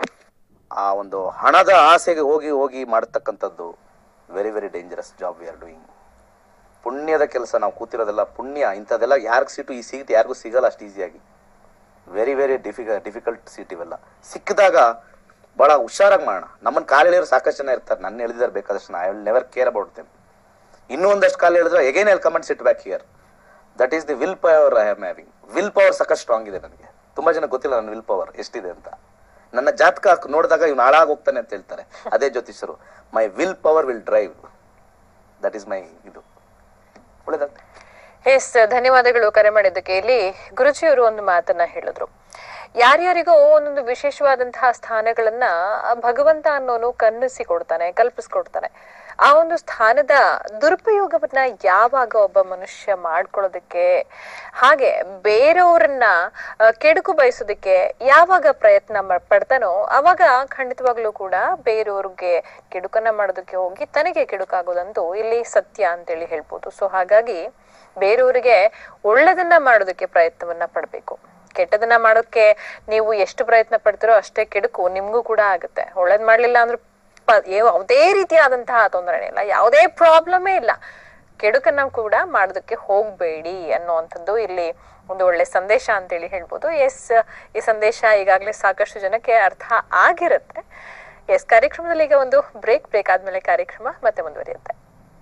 S2: ಆ ಒಂದು ಹಣದ ಆಸೆಗೆ ಹೋಗಿ ಹೋಗಿ ಮಾಡತಕ್ಕಂಥದ್ದು very very dangerous job we are doing ಪುಣ್ಯದ ಕೆಲಸ ನಾವು ಕೂತಿರೋದೆಲ್ಲ ಪುಣ್ಯ ಇಂಥದ್ದೆಲ್ಲ ಯಾರಿಗೂ ಸೀಟು ಈ ಸೀಟ್ ಯಾರಿಗೂ ಸಿಗಲ್ಲ ಅಷ್ಟು ಈಸಿಯಾಗಿ very very difficult difficult seat ಇವೆಲ್ಲ ಸಿಕ್ಕಿದಾಗ ಭಾಳ ಹುಷಾರಾಗಿ ಮಾಡೋಣ ನಮ್ಮನ್ನ ಕಾಲು ಎಳೆಯೋರು ಸಾಕಷ್ಟು ಜನ ಇರ್ತಾರೆ ನನ್ನ ಎಳೆದಿದ್ದಾರೆ ಬೇಕಾದಷ್ಟು I will never care about them ಇನ್ನೂ ಒಂದಷ್ಟು ಕಾಲು ಹೇಳಿದ್ರೆ again all comment sit back here that is the will power I am having will power ಸಾಕಷ್ಟು ಸ್ಟ್ರಾಂಗ್ ಇದೆ ನನಗೆ ತುಂಬಾ ಜನ ಗೊತ್ತಿಲ್ಲ ನನ್ನ ವಿಲ್ ಪವರ್ ಎಷ್ಟಿದೆ ಅಂತ ನನ್ನ ಜಾತಕ ಹಾಕ್- ನೋಡಿದಾಗ ಇವ್ನು ಹಾಳಾಗಿ ಹೋಗ್ತಾನೆ ಅಂತ ಹೇಳ್ತಾರೆ ಅದೇ ಜ್ಯೋತಿಷರು my will power will drive that is my ಇದು ಒಳ್ಳೇದಾಗ್ತದೆ
S1: ಎಸ್ ಧನ್ಯವಾದಗಳು ಕರೆ ಮಾಡಿದ್ದಕ್ಕೆ ಇಲ್ಲಿ ಗುರುಜಿಯವರು ಒಂದು ಮಾತನ್ನ ಹೇಳಿದ್ರು ಯಾರ್ಯಾರಿಗೋ ಒಂದೊಂದು ವಿಶೇಷವಾದಂತಹ ಸ್ಥಾನಗಳನ್ನ ಆ ಭಗವಂತ ಅನ್ನೋನು ಕನ್ನಿಸಿ ಕೊಡ್ತಾನೆ ಕಲ್ಪಿಸ್ಕೊಡ್ತಾನೆ ಆ ಒಂದು ಸ್ಥಾನದ ದುರುಪಯೋಗವನ್ನ ಯಾವಾಗ ಒಬ್ಬ ಮನುಷ್ಯ ಮಾಡ್ಕೊಳ್ಳೋದಕ್ಕೆ ಹಾಗೆ ಬೇರೆಯವರನ್ನ ಆ, ಕೆಡುಕು ಬಯಸೋದಕ್ಕೆ ಯಾವಾಗ ಪ್ರಯತ್ನ ಮ- ಪಡ್ತಾನೋ ಅವಾಗ ಖಂಡಿತವಾಗ್ಲೂ ಕೂಡ ಬೇರೆಯವ್ರಿಗೆ ಕೆಡುಕನ್ನ ಮಾಡೋದಕ್ಕೆ ಹೋಗಿ ತನಗೆ ಕೆಡುಕಾಗೋದಂತೂ ಇಲ್ಲಿ ಸತ್ಯ ಅಂತೇಳಿ ಹೇಳ್ಬೋದು ಸೊ ಹಾಗಾಗಿ ಬೇರೆಯವರಿಗೆ ಒಳ್ಳೆದನ್ನ ಮಾಡೋದಕ್ಕೆ ಪ್ರಯತ್ನವನ್ನ ಪಡ್ಬೇಕು ಕೆಟ್ಟದನ್ನ ಮಾಡೋಕೆ ನೀವು ಎಷ್ಟು ಪ್ರಯತ್ನ ಪಡ್ತೀರೋ ಅಷ್ಟೇ ಕೆಡುಕು ನಿಮ್ಗೂ ಕೂಡ ಆಗುತ್ತೆ ಒಳ್ಳೇದ್ ಮಾಡ್ಲಿಲ್ಲ ಅಂದ್ರೆ ಪ- ಯಾವುದೇ ರೀತಿಯಾದಂತಹ ತೊಂದರೆ ಇಲ್ಲ ಯಾವುದೇ ಪ್ರಾಬ್ಲಮೇ ಇಲ್ಲ ಕೆಡುಕನ್ನ ಕೂಡ ಮಾಡೋದಕ್ಕೆ ಹೋಗ್ಬೇಡಿ ಅನ್ನುವಂಥದ್ದು ಇಲ್ಲಿ ಒಂದು ಒಳ್ಳೆ ಸಂದೇಶ ಅಂತೇಳಿ ಹೇಳ್ಬೋದು ಎಸ್ ಈ ಸಂದೇಶ ಈಗಾಗಲೇ ಸಾಕಷ್ಟು ಜನಕ್ಕೆ ಅರ್ಥ ಆಗಿರುತ್ತೆ ಎಸ್ ಕಾರ್ಯಕ್ರಮದಲ್ಲಿ ಈಗ ಒಂದು ಬ್ರೇಕ್ ಬ್ರೇಕ್ ಆದ್ಮೇಲೆ ಕಾರ್ಯಕ್ರಮ ಮತ್ತೆ ಮುಂದುವರಿಯುತ್ತೆ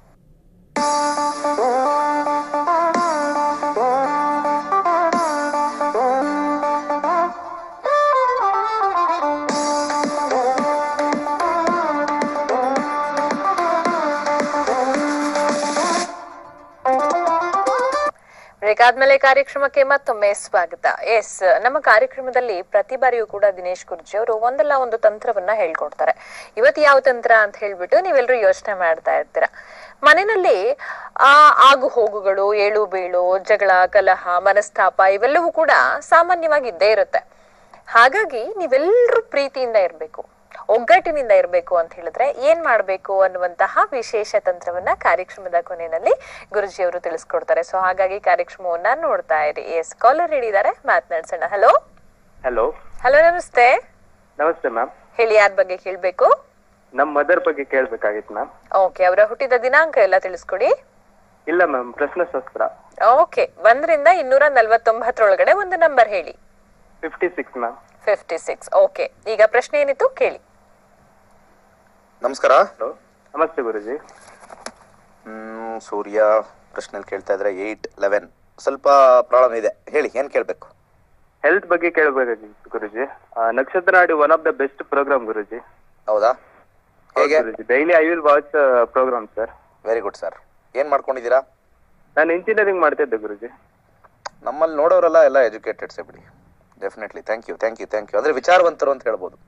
S1: ಬ್ರೇಕ್ ಆದ್ಮೇಲೆ ಕಾರ್ಯಕ್ರಮಕ್ಕೆ ಮತ್ತೊಮ್ಮೆ ಸ್ವಾಗತ ಎಸ್ ನಮ್ಮ ಕಾರ್ಯಕ್ರಮದಲ್ಲಿ ಪ್ರತಿ ಬಾರಿಯೂ ಕೂಡ ದಿನೇಶ್ ಗುರುಜಿ ಅವರು ಒಂದಲ್ಲ ಒಂದು ತಂತ್ರವನ್ನ ಹೇಳ್ಕೊಡ್ತಾರೆ ಇವತ್ತು ಯಾವ ತಂತ್ರ ಅಂತ ಹೇಳ್ಬಿಟ್ಟು ನೀವೆಲ್ಲರೂ ಯೋಚನೆ ಮಾಡ್ತಾ ಇರ್ತೀರಾ ಮನೆಯಲ್ಲಿ ಆ ಆಗು ಹೋಗುಗಳು ಏಳು ಬೀಳು ಜಗಳ ಕಲಹ ಮನಸ್ತಾಪ ಇವೆಲ್ಲವೂ ಕೂಡ ಸಾಮಾನ್ಯವಾಗಿ ಇದ್ದೇ ಇರುತ್ತೆ ಹಾಗಾಗಿ ನೀವೆಲ್ಲರೂ ಪ್ರೀತಿಯಿಂದ ಇರಬೇಕು ಒಗ್ಗಟ್ಟಿನಿಂದ ಇರಬೇಕು ಅಂತ ಹೇಳಿದ್ರೆ ಏನ್ ಮಾಡ್ಬೇಕು ಅನ್ನುವಂತಹ ವಿಶೇಷ ತಂತ್ರವನ್ನ ಕಾರ್ಯಕ್ರಮದ ಕೊನೆಯಲ್ಲಿ ಗುರುಜಿಯವರು ತಿಳಿಸ್ಕೊಡ್ತಾರೆ ಸೊ ಹಾಗಾಗಿ ಕಾರ್ಯಕ್ರಮವನ್ನ ನೋಡ್ತಾ ಇರಿ ಎಸ್ ಕಾಲರ್ ಹಿಡಿದಾರೆ ಮಾತನಾಡ್ಸೋಣ ಹಲೋ
S4: ಹಲೋ
S1: ಹಲೋ ನಮಸ್ತೆ
S4: ನಮಸ್ತೆ ಮ್ಯಾಮ್
S1: ಹೇಳಿ ಯಾರ ಬಗ್ಗೆ ಕೇಳ್ಬೇಕು
S4: ನಮ್ಮ ಮದರ್ ಬಗ್ಗೆ ಕೇಳ್ಬೇಕಾಗಿತ್ತು ಮ್ಯಾಮ್
S1: ಓಕೆ ಅವರ ಹುಟ್ಟಿದ ದಿನಾಂಕ ಎಲ್ಲ ತಿಳಿಸ್ಕೊಡಿ
S4: ಇಲ್ಲ ಮ್ಯಾಮ್ ಪ್ರಶ್ನೆಶಾಸ್ತ್ರ
S1: ಓಕೆ ಒಂದರಿಂದ ಇನ್ನೂರ ನಲ್ವತ್ತೊಂಬತ್ತರೊಳಗಡೆ ಒಂದು ನಂಬರ್ ಹೇಳಿ
S4: fifty six ma'am
S1: fifty six okay ಈಗ ಪ್ರಶ್ನೆ ಏನಿತ್ತು ಕೇಳಿ
S2: ನಮಸ್ಕಾರ
S4: ಹಲೋ ನಮಸ್ತೆ ಗುರುಜಿ
S2: ಹ್ಮ್, ಸೂರ್ಯ ಪ್ರಶ್ನೆಯಲ್ಲಿ ಕೇಳ್ತಾ ಇದ್ರೆ ಏಯ್ಟ್ ಲೆವೆನ್ ಸ್ವಲ್ಪ ಪ್ರಾಬ್ಲಮ್ ಇದೆ ಹೇಳಿ ಏನ್ ಕೇಳ್ಬೇಕು
S4: ಹೆಲ್ತ್ ಬಗ್ಗೆ ಕೇಳಬೇಕಾಗಿತ್ತು ಗುರುಜಿ ಆ, Nakshatra Nadi one of the best program Guruji
S2: ಹೌದಾ ಹೇಗೆ
S4: Guruji daily I will watch program sir
S2: very good sir ಏನ್ ಮಾಡ್ಕೊಂಡಿದ್ದೀರಾ
S4: ನಾನು ಇಂಜಿನಿಯರಿಂಗ್ ಮಾಡ್ತಿದ್ದೆ ಗುರುಜಿ
S2: ನಮ್ಮಲ್ಲಿ ನೋಡೋರೆಲ್ಲ ಎಲ್ಲ ಎಜುಕೇಟೆಡ್ಸೇ ಬಿಡಿ definitely thank you thank you thank you ಅಂದ್ರೆ ವಿಚಾರವಂತರು ಅಂತ ಹೇಳ್ಬೋದು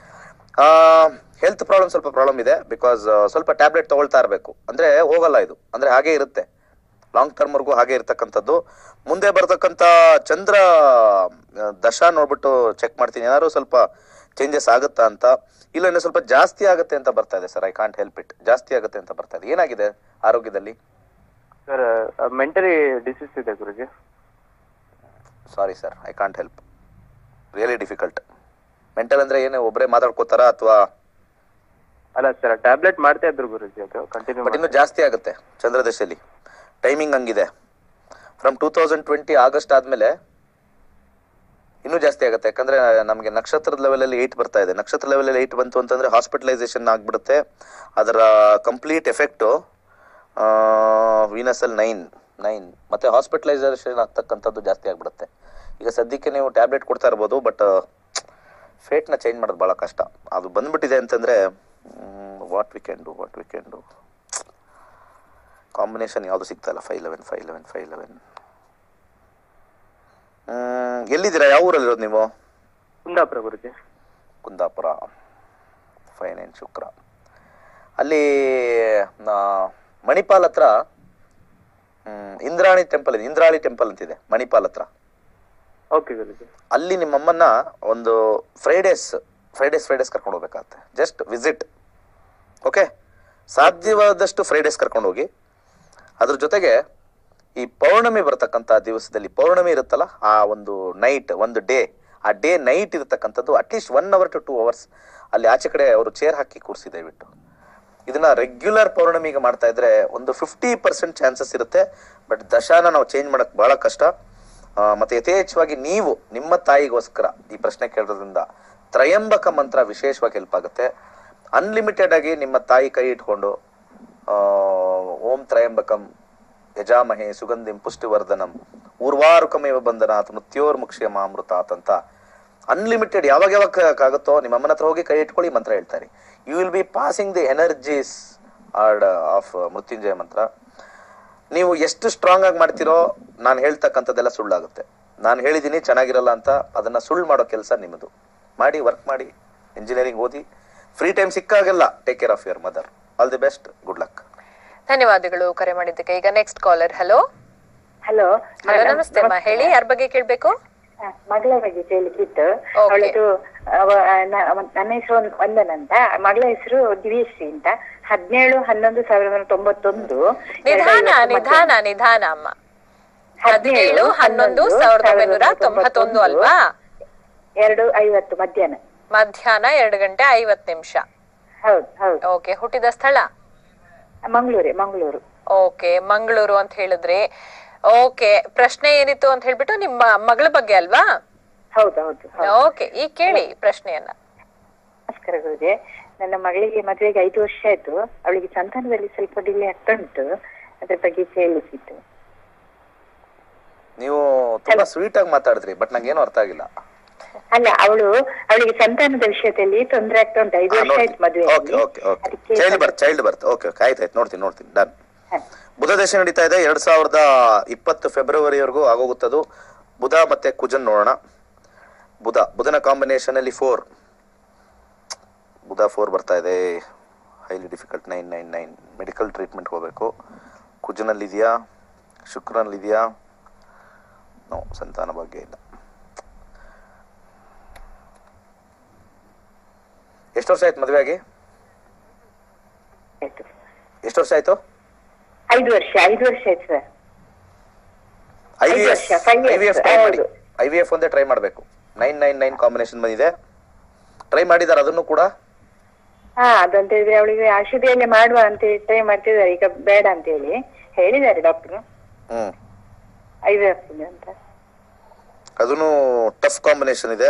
S2: ಹೆಲ್ತ್ ಪ್ರಾಬ್ಲಮ್ ಸ್ವಲ್ಪ ಪ್ರಾಬ್ಲಮ್ ಇದೆ ಬಿಕಾಸ್ ಸ್ವಲ್ಪ ಟ್ಯಾಬ್ಲೆಟ್ ತಗೊಳ್ತಾ ಇರಬೇಕು ಅಂದ್ರೆ ಹೋಗಲ್ಲ ಇದು ಅಂದ್ರೆ ಹಾಗೆ ಇರುತ್ತೆ ಲಾಂಗ್ ಟರ್ಮ್ವರೆಗೂ ಹಾಗೆ ಇರ್ತಕ್ಕಂಥದ್ದು ಮುಂದೆ ಬರ್ತಕ್ಕಂಥ ಚಂದ್ರ ಆ, ದಶಾ ನೋಡ್ಬಿಟ್ಟು ಚೆಕ್ ಮಾಡ್ತೀನಿ ಏನಾದ್ರು ಸ್ವಲ್ಪ ಚೇಂಜಸ್ ಆಗುತ್ತಾ ಅಂತ ಇಲ್ಲ ಇನ್ನು ಸ್ವಲ್ಪ ಜಾಸ್ತಿ ಆಗುತ್ತೆ ಅಂತ ಬರ್ತಾ ಇದೆ sir I can't help it ಜಾಸ್ತಿ ಆಗುತ್ತೆ ಅಂತ ಬರ್ತಾ ಇದೆ ಏನಾಗಿದೆ ಆರೋಗ್ಯದಲ್ಲಿ
S4: ಸರ್ ಮೆಂಟಲಿ ಡಿಸೀಸ್ ಇದೆ ಗುರುಜಿ
S2: sorry sir I can't help really difficult mental ಅಂದ್ರೆ ಏನು ಒಬ್ಬರೇ ಮಾತಾಡ್ಕೋತಾರ ಅಥವಾ
S4: ಅಲ್ಲ ಸರ್ ಟ್ಯಾಬ್ಲೆಟ್ ಮಾಡ್ತಾ ಇದ್ರು ಗುರುಜಿ ಅದು ಕಂಟಿನ್ಯೂ
S2: ಬಟ್ ಇನ್ನು ಜಾಸ್ತಿ ಆಗುತ್ತೆ ಚಂದ್ರದಶೆಯಲ್ಲಿ ಟೈಮಿಂಗ್ ಹಂಗಿದೆ from two thousand twenty August ಆದ್ಮೇಲೆ ಇನ್ನೂ ಇನ್ನೂ ಜಾಸ್ತಿ ಆಗುತ್ತೆ ಯಾಕಂದ್ರೆ ನಮಗೆ ನಕ್ಷತ್ರದ ಲೆವೆಲಲ್ಲಿ ಏಯ್ಟ್ ಬರ್ತಾ ಇದೆ ನಕ್ಷತ್ರ ಲೆವೆಲಲ್ಲಿ ಏಯ್ಟ್ ಬಂತು ಅಂತಂದ್ರೆ ಹಾಸ್ಪಿಟಲೈಸೇಷನ್ ಆಗ್ಬಿಡುತ್ತೆ ಅದರ ಕಂಪ್ಲೀಟ್ ಎಫೆಕ್ಟು ವೀನಸಲ್ಲಿ ನೈನ್ ನೈನ್ ಮತ್ತೆ ಹಾಸ್ಪಿಟಲೈಸೇಷನ್ ಆಗ್ತಕ್ಕಂಥದ್ದು ಜಾಸ್ತಿ ಆಗ್ಬಿಡುತ್ತೆ ಈಗ ಸದ್ಯಕ್ಕೆ ನೀವು ಟ್ಯಾಬ್ಲೆಟ್ ಕೊಡ್ತಾ ಇರ್ಬೋದು ಬಟ್ ಫೇಟ್ನ ಚೇಂಜ್ ಮಾಡೋದು ಭಾಳ ಕಷ್ಟ ಅದು ಬಂದ್ಬಿಟ್ಟಿದೆ ಅಂತಂದ್ರೆ what we can do what we can do combination ಯಾವುದು ಸಿಗ್ತಾ ಇಲ್ಲ five eleven five eleven five eleven ಎಲ್ಲಿದ್ದೀರಾ ಯಾವ ಊರಲ್ಲಿರೋದು ನೀವು
S4: ಕುಂದಾಪುರ ಗುರುಜಿ
S2: ಕುಂದಾಪುರ ಫೈವ್ ನೈನ್ ಶುಕ್ರ ಅಲ್ಲಿ ಆ, ಮಣಿಪಾಲ್ ಹತ್ರ ಹ್ಮ್, ಇಂದ್ರಾಣಿ ಟೆಂಪಲ್ ಇದೆ ಇಂದ್ರಾಳಿ ಟೆಂಪಲ್ ಅಂತಿದೆ ಮಣಿಪಾಲ್ ಹತ್ರ
S4: ಓಕೆ ಗುರುಜಿ
S2: ಅಲ್ಲಿ ನಿಮ್ಮಮ್ಮನ್ನ ಒಂದು ಫ್ರೈಡೇಸ್ ಫ್ರೈಡೇಸ್ ಫ್ರೈಡೇಸ್ ಕರ್ಕೊಂಡು ಹೋಗ್ಬೇಕಾಗತ್ತೆ ಜಸ್ಟ್ ವಿಸಿಟ್ ಓಕೆ ಸಾಧ್ಯವಾದಷ್ಟು ಫ್ರೈಡೇಸ್ ಕರ್ಕೊಂಡು ಹೋಗಿ ಅದ್ರ ಜೊತೆಗೆ ಈ ಪೌರ್ಣಮಿ ಬರ್ತಕ್ಕಂಥ ದಿವಸದಲ್ಲಿ ಪೌರ್ಣಮಿ ಇರುತ್ತಲ್ಲ ಆ ಒಂದು ನೈಟ್ ಒಂದು ಡೇ ಆ ಡೇ ನೈಟ್ ಇರತಕ್ಕಂಥದ್ದು at least one hour to two hours ಅಲ್ಲಿ ಆಚೆ ಕಡೆ ಅವರು ಚೇರ್ ಹಾಕಿ ಕೂರಿಸಿ ದಯವಿಟ್ಟು ಇದನ್ನ ರೆಗ್ಯುಲರ್ ಪೌರ್ಣಮಿಗೆ ಮಾಡ್ತಾ ಇದ್ರೆ ಒಂದು ಫಿಫ್ಟಿ ಪರ್ಸೆಂಟ್ ಚಾನ್ಸಸ್ ಇರುತ್ತೆ ಬಟ್ ದಶಾನ ನಾವು ಚೇಂಜ್ ಮಾಡಕ್ ಬಹಳ ಕಷ್ಟ ಆ, ಮತ್ತೆ ಯಥೇಚ್ಛವಾಗಿ ನೀವು ನಿಮ್ಮ ತಾಯಿಗೋಸ್ಕರ ಈ ಪ್ರಶ್ನೆ ಕೇಳೋದ್ರಿಂದ ತ್ರಯಂಬಕ ಮಂತ್ರ ವಿಶೇಷವಾಗಿ ಹೆಲ್ಪ್ ಆಗುತ್ತೆ ಅನ್ಲಿಮಿಟೆಡ್ ಆಗಿ ನಿಮ್ಮ ತಾಯಿ ಕೈ ಇಟ್ಕೊಂಡು ಆ, ಓಂ ತ್ರಯಂಬಕಂ ಯಜಾಮಹೆ ಸುಗಂಧಿಂ ಪುಷ್ಟಿವರ್ಧನಂ ಊರ್ವಾರುಕಮೇವ ಬಂಧನಾತ್ ಮೃತ್ಯೋರ್ಮುಕ್ಷ್ಯ ಮಾಮೃತಾತ್ ಅಂತ ಅನ್ಲಿಮಿಟೆಡ್ ಯಾವಾಗ ಯಾವಾಗ ಆಗುತ್ತೋ ನಿಮ್ಮ ಅಮ್ಮನ ಹತ್ರ ಹೋಗಿ ಕೈ ಇಟ್ಕೊಳ್ಳಿ ಮಂತ್ರ ಹೇಳ್ತಾರೆ you will be passing the energies ಆರ್ಡ್ ಆಫ್ ಮೃತ್ಯುಂಜಯ ಮಂತ್ರ ನೀವು ಎಷ್ಟು ಸ್ಟ್ರಾಂಗ್ ಆಗಿ ಮಾಡ್ತೀರೋ ನಾನು ಹೇಳ್ತಕ್ಕಂಥದ್ದೆಲ್ಲ ಸುಳ್ಳಾಗುತ್ತೆ ನಾನು ಹೇಳಿದ್ದೀನಿ ಚೆನ್ನಾಗಿರಲ್ಲ ಅಂತ ಅದನ್ನ ಸುಳ್ಳು ಮಾಡೋ ಕೆಲಸ ನಿಮ್ಮದು ಮಾಡಿ ವರ್ಕ್ ಮಾಡಿ ಇಂಜಿನಿಯರಿಂಗ್ ಓದಿ ಫ್ರೀ ಟೈಮ್ ಸಿಕ್ಕಾಗೆಲ್ಲ take care of your mother all the best good luck
S1: ಧನ್ಯವಾದಗಳು ಕರೆ ಮಾಡಿದ್ದಕ್ಕೆ ಈಗ next caller hello
S3: hello
S1: hello ನಮಸ್ತೆ ಅಮ್ಮ ಹೇಳಿ ಯಾರ ಬಗ್ಗೆ ಕೇಳ್ಬೇಕು
S3: ಮಗಳ ಬಗ್ಗೆ ಕೇಳಿಕ್ಕಿತ್ತು
S1: Okay.
S3: ಅವಳದು ಅವ- ನ- ಅವ- ನನ್ನ ಹೆಸರು ವಂದನ್ ಅಂತ ಮಗಳ ಹೆಸರು ದಿವ್ಯಶ್ರೀ ಅಂತ ಹದಿನೇಳು ಹನ್ನೊಂದು ಸಾವಿರದ ಒಂಬೈನೂರ ತೊಂಬತ್ತೊಂದು
S1: ನಿಧಾನ ನಿಧಾನ ನಿಧಾನ ಅಮ್ಮ ಹದಿನೇಳು ಹನ್ನೊಂದು ಸಾವಿರದ ಒಂಬೈನೂರ ತೊಂಬತ್ತೊಂದು ಅಲ್ವಾ
S3: ಎರಡು ಐವತ್ತು ಮಧ್ಯಾಹ್ನ
S1: ಮಧ್ಯಾಹ್ನ ಎರಡು ಗಂಟೆ ಐವತ್ ನಿಮಿಷ
S3: ಹೌದು ಹೌದು
S1: ಓಕೆ ಹುಟ್ಟಿದ ಸ್ಥಳ
S3: ಮಂಗಳೂರೇ ಮಂಗಳೂರು
S1: ಓಕೆ ಮಂಗಳೂರು ಅಂತ ಹೇಳಿದ್ರಿ ಓಕೆ ಪ್ರಶ್ನೆ ಏನಿತ್ತು ಅಂತ ಹೇಳ್ಬಿಟ್ಟು ನಿಮ್ಮ ಮಗಳ ಬಗ್ಗೆ ಅಲ್ವಾ
S3: ಹೌದು ಹೌದು ಹೌದು
S1: ಓಕೆ ಈಗ ಕೇಳಿ ಪ್ರಶ್ನೆಯನ್ನ
S3: ನಮಸ್ಕಾರ ಗುರುಜಿ ನನ್ನ ಮಗಳಿಗೆ ಮದುವೆಗೆ ಐದು ವರ್ಷ ಆಯ್ತು ಅವಳಿಗೆ ಸಂತಾನದಲ್ಲಿ ಸ್ವಲ್ಪ ಡಿಲೇ ಆಗ್ತಾ ಉಂಟು ಅದ್ರ ಬಗ್ಗೆ ಕೇಳಲಿಕ್ಕಿತ್ತು
S2: ನೀವು ತುಂಬಾ ಸ್ವೀಟ್ ಆಗಿ ಮಾತಾಡಿದ್ರಿ ಬಟ್ ನಂಗೇನು ಅರ್ಥ ಆಗಿಲ್ಲ
S3: ಅಲ್ಲ ಅವಳು ಅವಳಿಗೆ ಸಂತಾನದ ವಿಷಯದಲ್ಲಿ ತೊಂದರೆ ಆಗ್ತಾ ಉಂಟು ಐದು ವರ್ಷ ಆಯ್ತು ಮದುವೆ
S2: okay okay okay child birth child birth okay okay ಆಯ್ತು ಆಯ್ತು ನೋಡ್ತೀನಿ ನೋಡ್ತೀನಿ ಡನ್ ಬುಧ ದೇಶ ನಡೀತಾ ಇದೆ ಎರಡ್ ಸಾವಿರದ ಇಪ್ಪತ್ತು ಫೆಬ್ರವರಿವರೆಗೂ ಆಗೋಗುತ್ತದು ಬುಧ ಮತ್ತೆ ಕುಜನ್ ನೋಡೋಣ ಬುಧ ಬುಧನ ಕಾಂಬಿನೇಷನ್ ಅಲ್ಲಿ ಫೋರ್ ಬುಧ ಫೋರ್ ಬರ್ತಾ ಇದೆ highly difficult nine nine nine medical treatment ಹೋಗ್ಬೇಕು ಕುಜನಲ್ಲಿ ಇದೆಯಾ ಶುಕ್ರನಲ್ಲಿ ಇದೆಯಾ ನೋ ಸಂತಾನ ಬಗ್ಗೆ ಇಲ್ಲ ಎಷ್ಟು ವರ್ಷ ಆಯ್ತು ಮದುವೆ ಆಗಿ
S3: ಆಯ್ತು
S2: ಎಷ್ಟು ವರ್ಷ ಆಯ್ತು
S3: ಐದು ವರ್ಷ ಐದು ವರ್ಷ ಆಯ್ತು ಸರ್
S2: ಐ ವಿ
S3: ಐದು
S2: ಎಫ್
S3: ವರ್ಷ, five
S2: I V F
S3: years,
S2: try ಮಾಡಿ
S3: ಹೌದು.
S2: ಐ ವಿ ಎಫ್ ಒಂದೇ ಟ್ರೈ ಮಾಡಬೇಕು ನೈನ್ ನೈನ್ ನೈನ್ ಕಾಂಬಿನೇಷನ್ ಬಂದಿದೆ ಟ್ರೈ ಮಾಡಿದಾರೆ ಅದನ್ನು ಕೂಡ
S3: ಹಾ ಅದಂತ ಹೇಳಿದ್ರೆ ಅವಳಿಗೆ ಔಷಧಿಯಲ್ಲೇ ಮಾಡುವ ಅಂತ ಟ್ರೈ ಮಾಡ್ತಿದ್ದಾರೆ ಈಗ ಬೇಡ ಅಂತ ಹೇಳಿ ಹೇಳಿದ್ದಾರೆ ಡಾಕ್ಟರ್
S2: ಹ್ಮ್
S3: ಐದು ವರ್ಷದಿಂದ ಅಂತ
S2: ಅದನ್ನು ಟಫ್ ಕಾಂಬಿನೇಷನ್ ಇದೆ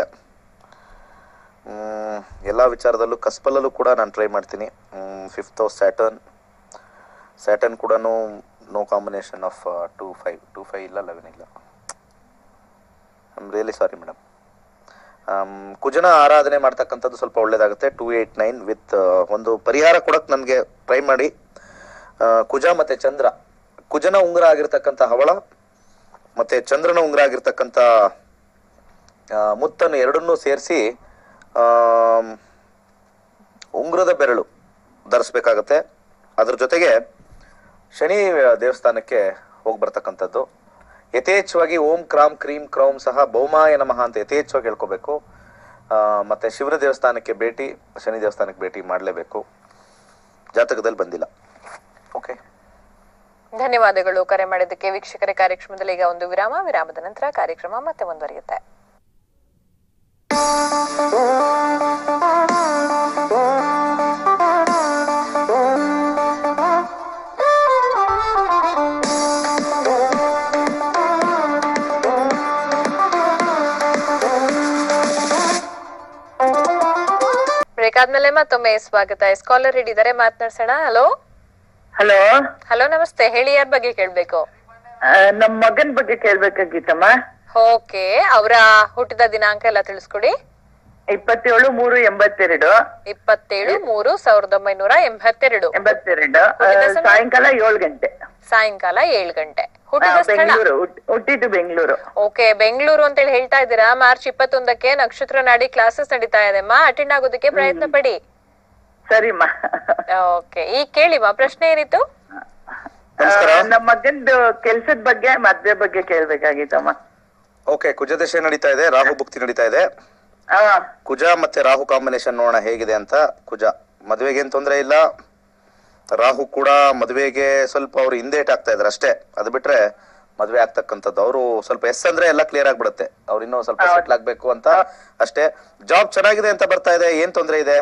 S2: ಹ್ಮ್, ಎಲ್ಲ ವಿಚಾರದಲ್ಲೂ ಕಸ್ಪಲ್ಲೂ ಕೂಡ ನಾನು ಟ್ರೈ ಮಾಡ್ತೀನಿ ಫಿಫ್ತ್ ಆಫ್ ಸ್ಯಾಟರ್ನ್ ಸ್ಯಾಟರ್ನ್ ಕೂಡ no combination of two five two five ಇಲ್ಲ ಲೆವೆನ್ ಇಲ್ಲ I am really sorry madam ಕುಜನ ಆರಾಧನೆ ಮಾಡ್ತಕ್ಕಂಥದ್ದು ಸ್ವಲ್ಪ ಒಳ್ಳೇದಾಗುತ್ತೆ ಟೂ ಏಯ್ಟ್ ನೈನ್ ವಿತ್ ಒಂದು ಪರಿಹಾರ ಕೊಡಕ್ಕೆ ನನಗೆ ಟ್ರೈ ಮಾಡಿ ಆ, ಕುಜ ಮತ್ತೆ ಚಂದ್ರ ಕುಜನ ಉಂಗುರ ಆಗಿರ್ತಕ್ಕಂಥ ಹವಳ ಮತ್ತೆ ಚಂದ್ರನ ಉಂಗುರ ಆಗಿರ್ತಕ್ಕಂಥ ಆ, ಮುತ್ತನ್ನು ಎರಡನ್ನೂ ಸೇರಿಸಿ ಉಂಗುರದ ಬೆರಳು ಧರಿಸ್ಬೇಕಾಗತ್ತೆ ಅದ್ರ ಜೊತೆಗೆ ಶನಿ ದೇವಸ್ಥಾನಕ್ಕೆ ಹೋಗಿ ಬರ್ತಕ್ಕಂಥದ್ದು ಯಥೇಚ್ಛವಾಗಿ ಓಂ ಕ್ರಾಮ್ ಕ್ರೀಂ ಕ್ರೌಂ ಸಹ ಭೌಮಾಯ ನಮಃ ಅಂತ ಯಥೇಚ್ಛವಾಗಿ ಹೇಳ್ಕೋಬೇಕು ಆ, ಮತ್ತೆ ಶಿವನ ದೇವಸ್ಥಾನಕ್ಕೆ ಭೇಟಿ ಶನಿ ದೇವಸ್ಥಾನಕ್ಕೆ ಭೇಟಿ ಮಾಡಲೇಬೇಕು ಜಾತಕದಲ್ಲಿ ಬಂದಿಲ್ಲ ಓಕೆ
S1: ಧನ್ಯವಾದಗಳು ಕರೆ ಮಾಡಿದ್ದಕ್ಕೆ ವೀಕ್ಷಕರ ಕಾರ್ಯಕ್ರಮದಲ್ಲಿ ಈಗ ಒಂದು ವಿರಾಮ ವಿರಾಮದ ನಂತರ ಕಾರ್ಯಕ್ರಮ ಮತ್ತೆ ಮುಂದುವರಿಯುತ್ತೆ ಬ್ರೇಕ್ ಆದ್ಮೇಲೆ ಮತ್ತೊಮ್ಮೆ ಸ್ವಾಗತ ಸ್ಕಾಲರ್ ಹಿಡಿದರೆ ಮಾತನಾಡ್ಸೋಣ ಹಲೋ
S5: ಹಲೋ
S1: ಹಲೋ ನಮಸ್ತೆ ಹೇಳಿ ಯಾರ ಬಗ್ಗೆ ಕೇಳ್ಬೇಕು
S5: ನಮ್ ಮಗನ್ ಬಗ್ಗೆ ಕೇಳ್ಬೇಕಾಗಿತ್ತಮ್ಮ
S1: ಓಕೆ ಅವರ ಹುಟ್ಟಿದ ದಿನಾಂಕ ಎಲ್ಲ ತಿಳಿಸ್ಕೊಡಿ
S5: ಇಪ್ಪತ್ತೇಳು ಮೂರು ಎಂಬತ್ತೆರಡು
S1: ಇಪ್ಪತ್ತೇಳು ಮೂರು ಸಾವಿರದ ಒಂಬೈನೂರ ಎಂಬತ್ತೆರಡು
S5: ಎಂಬತ್ತೆರಡು ಆ,
S1: ಹುಟ್ಟಿದ ಸಮಯ?
S5: ಸಾಯಂಕಾಲ ಏಳು ಗಂಟೆ
S1: ಸಾಯಂಕಾಲ ಏಳು ಗಂಟೆ
S5: ಆ,
S1: ಹುಟ್ಟಿದ ಸ್ಥಳ
S5: ಬೆಂಗಳೂರು ಹುಟ್- ಹುಟ್ಟಿದ್ದು ಬೆಂಗಳೂರು
S1: ಓಕೆ ಬೆಂಗಳೂರು ಅಂತೇಳಿ ಹೇಳ್ತಾ ಇದ್ದೀರಾ ಮಾರ್ಚ್ ಇಪ್ಪತ್ತೊಂದಕ್ಕೆ ನಕ್ಷತ್ರ ನಾಡಿ ಕ್ಲಾಸಸ್ ನಡೀತಾ ಇದೆ ಅಮ್ಮ ಅಟೆಂಡ್ ಆಗೋದಕ್ಕೆ ಪ್ರಯತ್ನ ಪಡಿ
S5: ಸರಿಮ್ಮ
S1: ಓಕೆ ಈಗ ಕೇಳಿಮ್ಮ ಪ್ರಶ್ನೆ ಏನಿತ್ತು
S2: ನಮಸ್ಕಾರ.
S5: ಆ, ನಮ್ ಮಗಂದು ಕೆಲ್ಸದ ಬಗ್ಗೆ ಮದ್ವೆ ಬಗ್ಗೆ ಕೇಳ್ಬೇಕಾಗಿತ್ತಮ್ಮ
S2: ಓಕೆ ಕುಜದಶೆ ನಡೀತಾ ಇದೆ ರಾಹು ಭುಕ್ತಿ ನಡೀತಾ ಇದೆ
S5: ಆ,
S2: ಕುಜ ಮತ್ತೆ ರಾಹು ಕಾಂಬಿನೇಷನ್ ನೋಡೋಣ ಹೇಗಿದೆ ಅಂತ ಕುಜ ಮದುವೆಗೆ ಏನ್ ತೊಂದರೆ ಇಲ್ಲ ರಾಹು ಕೂಡ ಮದುವೆಗೆ ಸ್ವಲ್ಪ ಅವ್ರು ಹಿಂದೇಟ್ ಆಗ್ತಾ ಇದಾರೆ ಅಷ್ಟೇ ಅದು ಬಿಟ್ರೆ ಮದುವೆ ಆಗ್ತಕ್ಕಂಥದ್ದು ಅವರು ಸ್ವಲ್ಪ ಎಸ್ ಅಂದ್ರೆ ಎಲ್ಲ ಕ್ಲಿಯರ್ ಆಗ್ಬಿಡುತ್ತೆ ಅವ್ರು ಇನ್ನೂ ಸ್ವಲ್ಪ ಸೆಟ್ಲ್ ಆಗ್ಬೇಕು ಅಂತ ಅಷ್ಟೇ ಜಾಬ್ ಚೆನ್ನಾಗಿದೆ ಅಂತ ಬರ್ತಾ ಇದೆ ಏನ್ ತೊಂದರೆ ಇದೆ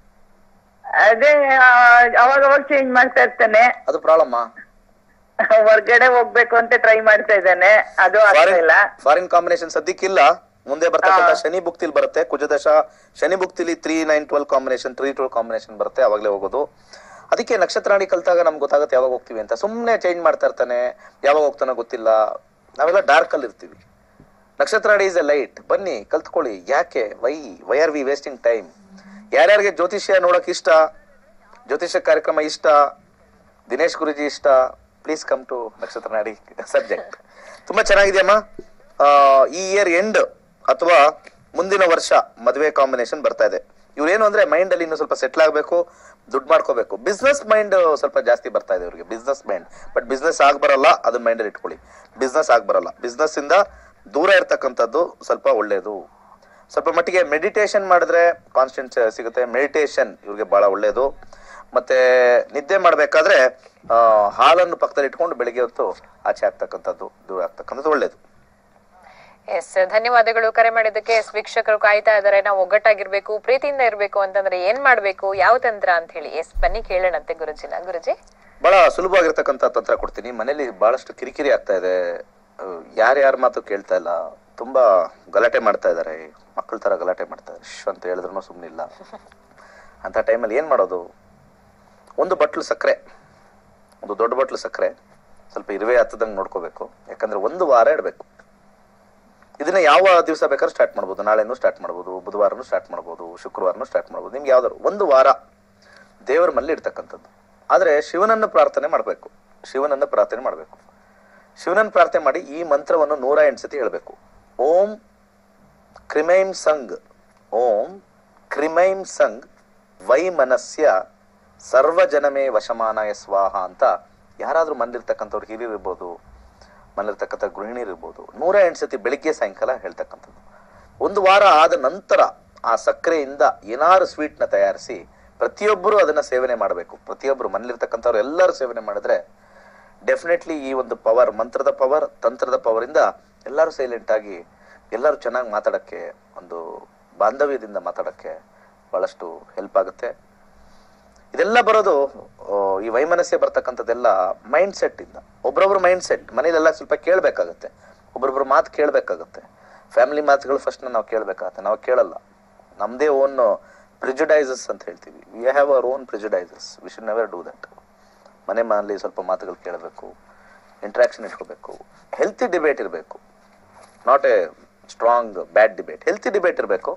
S5: ಅದೇ ಆ, ಅವಾಗ ಅವಾಗ ಚೇಂಜ್ ಮಾಡ್ತಾ ಇರ್ತಾನೆ
S2: ಅದು ಪ್ರಾಬ್ಲಮ್
S5: ಹೊರ್ಗಡೆ ಹೋಗ್ಬೇಕು ಅಂತ ಟ್ರೈ ಮಾಡ್ತಾ ಇದ್ದಾನೆ ಅದು ಆಗ್ತಾ ಇಲ್ಲ
S2: ಫಾರಿನ್ ಕಾಂಬಿನೇಷನ್ ಸದ್ಯಕ್ಕಿಲ್ಲ ಮುಂದೆ ಬರ್ತಕ್ಕಂಥ ಶನಿ ಭುಕ್ತಿಲ್ ಬರುತ್ತೆ ಕುಜದಶ ಶನಿ ಭುಕ್ತಿಲಿ three nine twelve combination three twelve combination ಬರುತ್ತೆ ಅವಾಗಲೇ ಹೋಗೋದು ಅದಕ್ಕೆ ನಕ್ಷತ್ರಾಣಿ ಕಲ್ತಾಗ ನಮ್ಗೆ ಗೊತ್ತಾಗುತ್ತೆ ಯಾವಾಗ ಹೋಗ್ತೀವಿ ಅಂತ ಸುಮ್ಮನೆ ಚೇಂಜ್ ಮಾಡ್ತಾ ಇರ್ತಾನೆ ಯಾವಾಗ ಹೋಗ್ತಾನೋ ಗೊತ್ತಿಲ್ಲ ನಾವೆಲ್ಲ ಡಾರ್ಕ್ ಅಲ್ಲಿ ಇರ್ತೀವಿ ನಕ್ಷತ್ರಾಣಿ ಇಸ್ ಎ ಲೈಟ್ ಬನ್ನಿ ಕಲ್ತ್ಕೊಳ್ಳಿ ಯಾಕೆ why why are we wasting time ಯಾರ್ಯಾರಿಗೆ ಜ್ಯೋತಿಷ್ಯ ನೋಡಕ್ ಇಷ್ಟ ಜ್ಯೋತಿಷ್ಯ ಕಾರ್ಯಕ್ರಮ ಇಷ್ಟ ದಿನೇಶ್ ಗುರುಜಿ ಇಷ್ಟ ಪ್ಲೀಸ್ ಕಮ್ ಟು ನಕ್ಷತ್ರ ನಾಡಿ ಸಬ್ಜೆಕ್ಟ್ ತುಂಬಾ ಚೆನ್ನಾಗಿದೆಯಮ್ಮ ಆ, ಈ ಇಯರ್ ಎಂಡ್ ಅಥವಾ ಮುಂದಿನ ವರ್ಷ ಮದುವೆ ಕಾಂಬಿನೇಷನ್ ಬರ್ತಾ ಇದೆ ಇವ್ರೇನು ಅಂದ್ರೆ ಮೈಂಡ್ ಅಲ್ಲಿ ಇನ್ನು ಸ್ವಲ್ಪ ಸೆಟ್ಲ್ ಆಗಬೇಕು ದುಡ್ಡು ಮಾಡ್ಕೋಬೇಕು ಬಿಸ್ನೆಸ್ ಮೈಂಡ್ ಸ್ವಲ್ಪ ಜಾಸ್ತಿ ಬರ್ತಾ ಇದೆ ಇವ್ರಿಗೆ ಬಿಸ್ನೆಸ್ ಮೈಂಡ್ ಬಟ್ ಬಿಸ್ನೆಸ್ ಆಗ್ ಬರಲ್ಲ ಅದನ್ನ ಮೈಂಡ್ ಅಲ್ಲಿ ಇಟ್ಕೊಳ್ಳಿ ಬಿಸ್ನೆಸ್ ಆಗ್ ಬರಲ್ಲ ಬಿಸ್ನೆಸ್ ಇಂದ ದೂರ ಇರ್ತಕ್ಕಂಥದ್ದು ಸ್ವಲ್ಪ ಒಳ್ಳೇದು ಸ್ವಲ್ಪ ಮಟ್ಟಿಗೆ ಮೆಡಿಟೇಷನ್ ಮಾಡಿದ್ರೆ ಕಾನ್ಸ್ಟೆಂಟ್ ಸಿಗುತ್ತೆ ಮೆಡಿಟೇಷನ್ ಇವ್ರಿಗೆ ಬಹಳ ಒಳ್ಳೇದು ಮತ್ತೆ ನಿದ್ದೆ ಮಾಡ್ಬೇಕಾದ್ರೆ ಆ, ಹಾಲನ್ನು ಪಕ್ಕದಲ್ಲಿ ಇಟ್ಕೊಂಡು ಬೆಳಿಗ್ಗೆ ಹೊತ್ತು ಆಚೆ ಆಗ್ತಕ್ಕಂಥದ್ದು ದೂರ ಆಗ್ತಕ್ಕಂಥದ್ದು ಒಳ್ಳೇದು
S1: ಎಸ್ ಧನ್ಯವಾದಗಳು ಕರೆ ಮಾಡಿದ್ದಕ್ಕೆ ಎಸ್ ವೀಕ್ಷಕರು ಕಾಯ್ತಾ ಇದಾರೆ ನಾವು ಒಗ್ಗಟ್ಟಾಗಿರ್ಬೇಕು ಪ್ರೀತಿಯಿಂದ ಇರ್ಬೇಕು ಅಂತಂದ್ರೆ ಏನ್ ಮಾಡ್ಬೇಕು ಯಾವ ತಂತ್ರ ಅಂತ ಹೇಳಿ ಎಸ್ ಬನ್ನಿ ಕೇಳೋಣಂತೆ ಗುರುಜಿನ ಗುರುಜಿ
S2: ಬಹಳ ಸುಲಭವಾಗಿರ್ತಕ್ಕಂಥ ತಂತ್ರ ಕೊಡ್ತೀನಿ ಮನೇಲಿ ಬಹಳಷ್ಟು ಕಿರಿಕಿರಿ ಆಗ್ತಾ ಇದೆ ಯಾರ್ಯಾರ ಮಾತು ಕೇಳ್ತಾ ಇಲ್ಲ ತುಂಬಾ ಗಲಾಟೆ ಮಾಡ್ತಾ ಇದ್ದಾರೆ ಮಕ್ಕಳ ತರ ಗಲಾಟೆ ಮಾಡ್ತಾ ಇದ್ದಾರೆ ಶ್ ಅಂತ ಹೇಳಿದ್ರು ಸುಮ್ಮನಿಲ್ಲ ಅಂತ ಟೈಮಲ್ಲಿ ಏನ್ ಮಾಡೋದು ಒಂದು ಬಟ್ಲು ಸಕ್ಕರೆ ಒಂದು ದೊಡ್ಡ ಬಟ್ಲು ಸಕ್ಕರೆ ಸ್ವಲ್ಪ ಇರುವೆ ಹತ್ತದಂಗೆ ನೋಡ್ಕೋಬೇಕು ಯಾಕಂದ್ರೆ ಒಂದು ವಾರ ಇಡಬೇಕು ಇದನ್ನ ಯಾವ ದಿವಸ ಬೇಕಾದ್ರೂ ಸ್ಟಾರ್ಟ್ ಮಾಡ್ಬೋದು ನಾಳೆನೂ ಸ್ಟಾರ್ಟ್ ಮಾಡ್ಬೋದು ಬುಧವಾರನೂ ಸ್ಟಾರ್ಟ್ ಮಾಡ್ಬೋದು ಶುಕ್ರವಾರನೂ ಸ್ಟಾರ್ಟ್ ಮಾಡ್ಬೋದು ನಿಮ್ಗೆ ಯಾವ್ದಾದ್ರು ಒಂದು ವಾರ ದೇವರ ಮಲ್ಲಿ ಇಡ್ತಕ್ಕಂಥದ್ದು ಆದ್ರೆ ಶಿವನನ್ನು ಪ್ರಾರ್ಥನೆ ಮಾಡಬೇಕು ಶಿವನನ್ನು ಪ್ರಾರ್ಥನೆ ಮಾಡಬೇಕು ಶಿವನನ್ನು ಪ್ರಾರ್ಥನೆ ಮಾಡಿ ಈ ಮಂತ್ರವನ್ನು ನೂರ ಎಂಟು ಸತಿ ಹೇಳಬೇಕು ಓಂ ಕ್ರಿಮೈಂ ಸಂಗ್ ಓಂ ಕ್ರಿಮೈಂ ಸಂಗ್ ವೈ ಮನಸ್ಯ ಸರ್ವಜನಮೇ ವಶಮಾನಾಯ ಸ್ವಾಹ ಅಂತ ಯಾರಾದ್ರೂ ಮನೇಲಿರ್ತಕ್ಕಂಥವ್ರು ಹಿರಿಯರು ಇರ್ಬೋದು ಮನೇಲಿರ್ತಕ್ಕಂಥ ಗೃಹಿಣಿಯರು ಇರ್ಬೋದು ನೂರ ಎಂಟು ಸತಿ ಬೆಳಿಗ್ಗೆ ಸಾಯಂಕಾಲ ಹೇಳ್ತಕ್ಕಂಥದ್ದು ಒಂದು ವಾರ ಆದ ನಂತರ ಆ ಸಕ್ಕರೆಯಿಂದ ಏನಾರು ಸ್ವೀಟ್ನ ತಯಾರಿಸಿ ಪ್ರತಿಯೊಬ್ಬರು ಅದನ್ನ ಸೇವನೆ ಮಾಡಬೇಕು ಪ್ರತಿಯೊಬ್ಬರು ಮನೇಲಿರ್ತಕ್ಕಂಥವ್ರು ಎಲ್ಲರೂ ಸೇವನೆ ಮಾಡಿದ್ರೆ ಡೆಫಿನೆಟ್ಲಿ ಈ ಒಂದು ಪವರ್ ಮಂತ್ರದ ಪವರ್ ತಂತ್ರದ ಪವರ್ ಇಂದ ಎಲ್ಲರೂ ಸೈಲೆಂಟ್ ಆಗಿ ಎಲ್ಲರೂ ಚೆನ್ನಾಗಿ ಮಾತಾಡಕ್ಕೆ ಒಂದು ಬಾಂಧವ್ಯದಿಂದ ಮಾತಾಡಕ್ಕೆ ಬಹಳಷ್ಟು ಹೆಲ್ಪ್ ಆಗುತ್ತೆ ಇದೆಲ್ಲ ಬರೋದು ಆ, ಈ ವೈಮನಸ್ಯ ಬರ್ತಕ್ಕಂಥದ್ದೆಲ್ಲ ಮೈಂಡ್ ಸೆಟ್ ಇಂದ ಒಬ್ರೊಬ್ರು ಮೈಂಡ್ ಸೆಟ್ ಮನೇಲೆಲ್ಲ ಸ್ವಲ್ಪ ಕೇಳ್ಬೇಕಾಗತ್ತೆ ಒಬ್ರೊಬ್ರು ಮಾತು ಕೇಳ್ಬೇಕಾಗತ್ತೆ ಫ್ಯಾಮಿಲಿ ಮಾತುಗಳು ಫಸ್ಟ್ ನಾವು ಕೇಳ್ಬೇಕಾಗತ್ತೆ ನಾವು ಕೇಳಲ್ಲ ನಮ್ದೇ ಓನ್ ಪ್ರಿಜುಡೈಸಸ್ ಅಂತ ಹೇಳ್ತೀವಿ we have our own prejudices we should never do that ಮನೆ ಮನೆಯಲ್ಲಿ ಸ್ವಲ್ಪ ಮಾತುಗಳು ಕೇಳಬೇಕು ಇಂಟ್ರಾಕ್ಷನ್ ಇಟ್ಕೋಬೇಕು ಹೆಲ್ತಿ ಡಿಬೇಟ್ ಇರಬೇಕು not a strong bad debate healthy debate ಇರಬೇಕು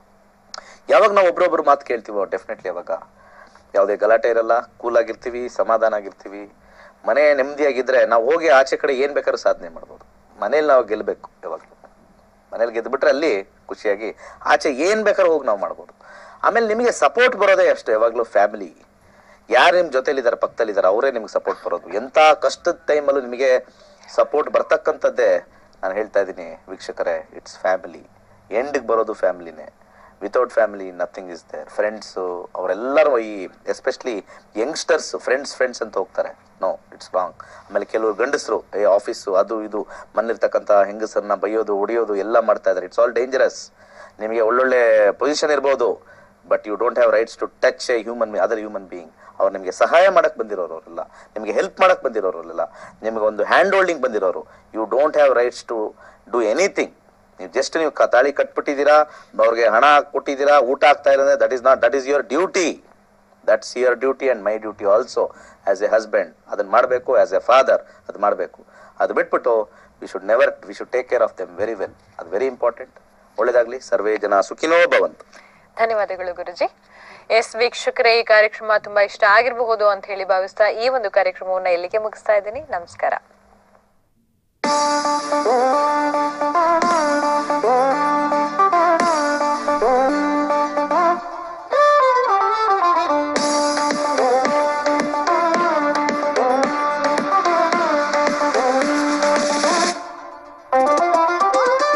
S2: ಯಾವಾಗ ನಾವು ಒಬ್ರೊಬ್ರು ಮಾತು ಕೇಳ್ತೀವೋ ಡೆಫಿನೆಟ್ಲಿ ಅವಾಗ ಯಾವುದೇ ಗಲಾಟೆ ಇರಲ್ಲ ಕೂಲ್ ಆಗಿರ್ತೀವಿ ಸಮಾಧಾನ ಆಗಿರ್ತೀವಿ ಮನೆ ನೆಮ್ಮದಿಯಾಗಿದ್ರೆ ನಾವು ಹೋಗಿ ಆಚೆ ಕಡೆ ಏನ್ ಬೇಕಾದ್ರೂ ಸಾಧನೆ ಮಾಡ್ಬೋದು ಮನೇಲಿ ನಾವು ಗೆಲ್ಬೇಕು ಯಾವಾಗಲೂ ಮನೇಲಿ ಗೆದ್ಬಿಟ್ರೆ ಅಲ್ಲಿ ಖುಷಿಯಾಗಿ ಆಚೆ ಏನ್ ಬೇಕಾದ್ರೂ ಹೋಗಿ ನಾವು ಮಾಡ್ಬೋದು ಆಮೇಲೆ ನಿಮಗೆ ಸಪೋರ್ಟ್ ಬರೋದೇ ಅಷ್ಟೇ ಯಾವಾಗಲೂ ಫ್ಯಾಮಿಲಿ ಯಾರು ನಿಮ್ ಜೊತೆಲಿದ್ದಾರೆ ಪಕ್ಕದಲ್ಲಿದ್ದಾರೆ ಅವರೇ ನಿಮ್ಗೆ ಸಪೋರ್ಟ್ ಬರೋದು ಎಂತ ಕಷ್ಟದ ಟೈಮಲ್ಲೂ ನಿಮಗೆ ಸಪೋರ್ಟ್ ಬರ್ತಕ್ಕಂಥದ್ದೇ ನಾನು ಹೇಳ್ತಾ ಇದ್ದೀನಿ ವೀಕ್ಷಕರೇ ಇಟ್ಸ್ ಫ್ಯಾಮಿಲಿ ಎಂಡ್ಗೆ ಬರೋದು ಫ್ಯಾಮಿಲಿನೇ without family nothing is there friends ಅವರೆಲ್ಲರೂ ಈ ಎಸ್ಪೆಷಲಿ ಯಂಗ್ಸ್ಟರ್ಸ್ ಫ್ರೆಂಡ್ಸ್ ಫ್ರೆಂಡ್ಸ್ ಅಂತ ಹೋಗ್ತಾರೆ ನೋ ಇಟ್ಸ್ ರಾಂಗ್ ಆಮೇಲೆ ಕೆಲವರು ಗಂಡಸರು ಏ ಆಫೀಸು ಅದು ಇದು ಮನೇಲಿರ್ತಕ್ಕಂಥ ಹೆಂಗಸರನ್ನ ಬೈಯೋದು ಹೊಡಿಯೋದು ಎಲ್ಲ ಮಾಡ್ತಾ ಇದ್ದಾರೆ ಇಟ್ಸ್ ಆಲ್ ಡೇಂಜರಸ್ ನಿಮಗೆ ಒಳ್ಳೊಳ್ಳೆ ಪೊಸಿಷನ್ ಇರ್ಬೋದು but you don't have rights to touch a human other human being ಅವ್ರು ನಿಮಗೆ ಸಹಾಯ ಮಾಡಕ್ ಬಂದಿರೋರು ಅವರೆಲ್ಲ ನಿಮಗೆ ಹೆಲ್ಪ್ ಮಾಡಕ್ ಬಂದಿರೋರು ಅವರೆಲ್ಲ ನಿಮಗೆ ಒಂದು ಹ್ಯಾಂಡ್ ಹೋಲ್ಡಿಂಗ್ ಬಂದಿರೋರು you don't have rights to do anything ನೀವು ಜಸ್ಟ್ ನೀವು ಕ- ತಾಳಿ ಕಟ್ಬಿಟ್ಟಿದ್ದೀರಾ ಅವ್ರಿಗೆ ಹಣ ಕೊಟ್ಟಿದ್ದೀರಾ ಊಟ ಆಗ್ತಾ ಇರೋದ್ರೆ that is not that is your duty that's your duty and my duty also as a husband ಅದನ್ನ ಮಾಡಬೇಕು ಆಸ್ ಎ ಫಾದರ್ ಅದು ಮಾಡಬೇಕು ಅದು ಬಿಟ್ಬಿಟ್ಟು we should never we should take care of them very well ಅದು very important ಒಳ್ಳೇದಾಗ್ಲಿ ಸರ್ವೇ ಜನ ಸುಖಿನೋ ಭವಂತು
S1: ಧನ್ಯವಾದಗಳು ಗುರುಜಿ ಎಸ್ ವೀಕ್ಷಕರೇ ಈ ಕಾರ್ಯಕ್ರಮ ತುಂಬಾ ಇಷ್ಟ ಆಗಿರಬಹುದು ಅಂತ ಹೇಳಿ ಭಾವಿಸ್ತಾ ಈ ಒಂದು ಕಾರ್ಯಕ್ರಮವನ್ನ ಇಲ್ಲಿಗೆ ಮುಗಿಸ್ತಾ ಇದ್ದೀನಿ ನಮಸ್ಕಾರ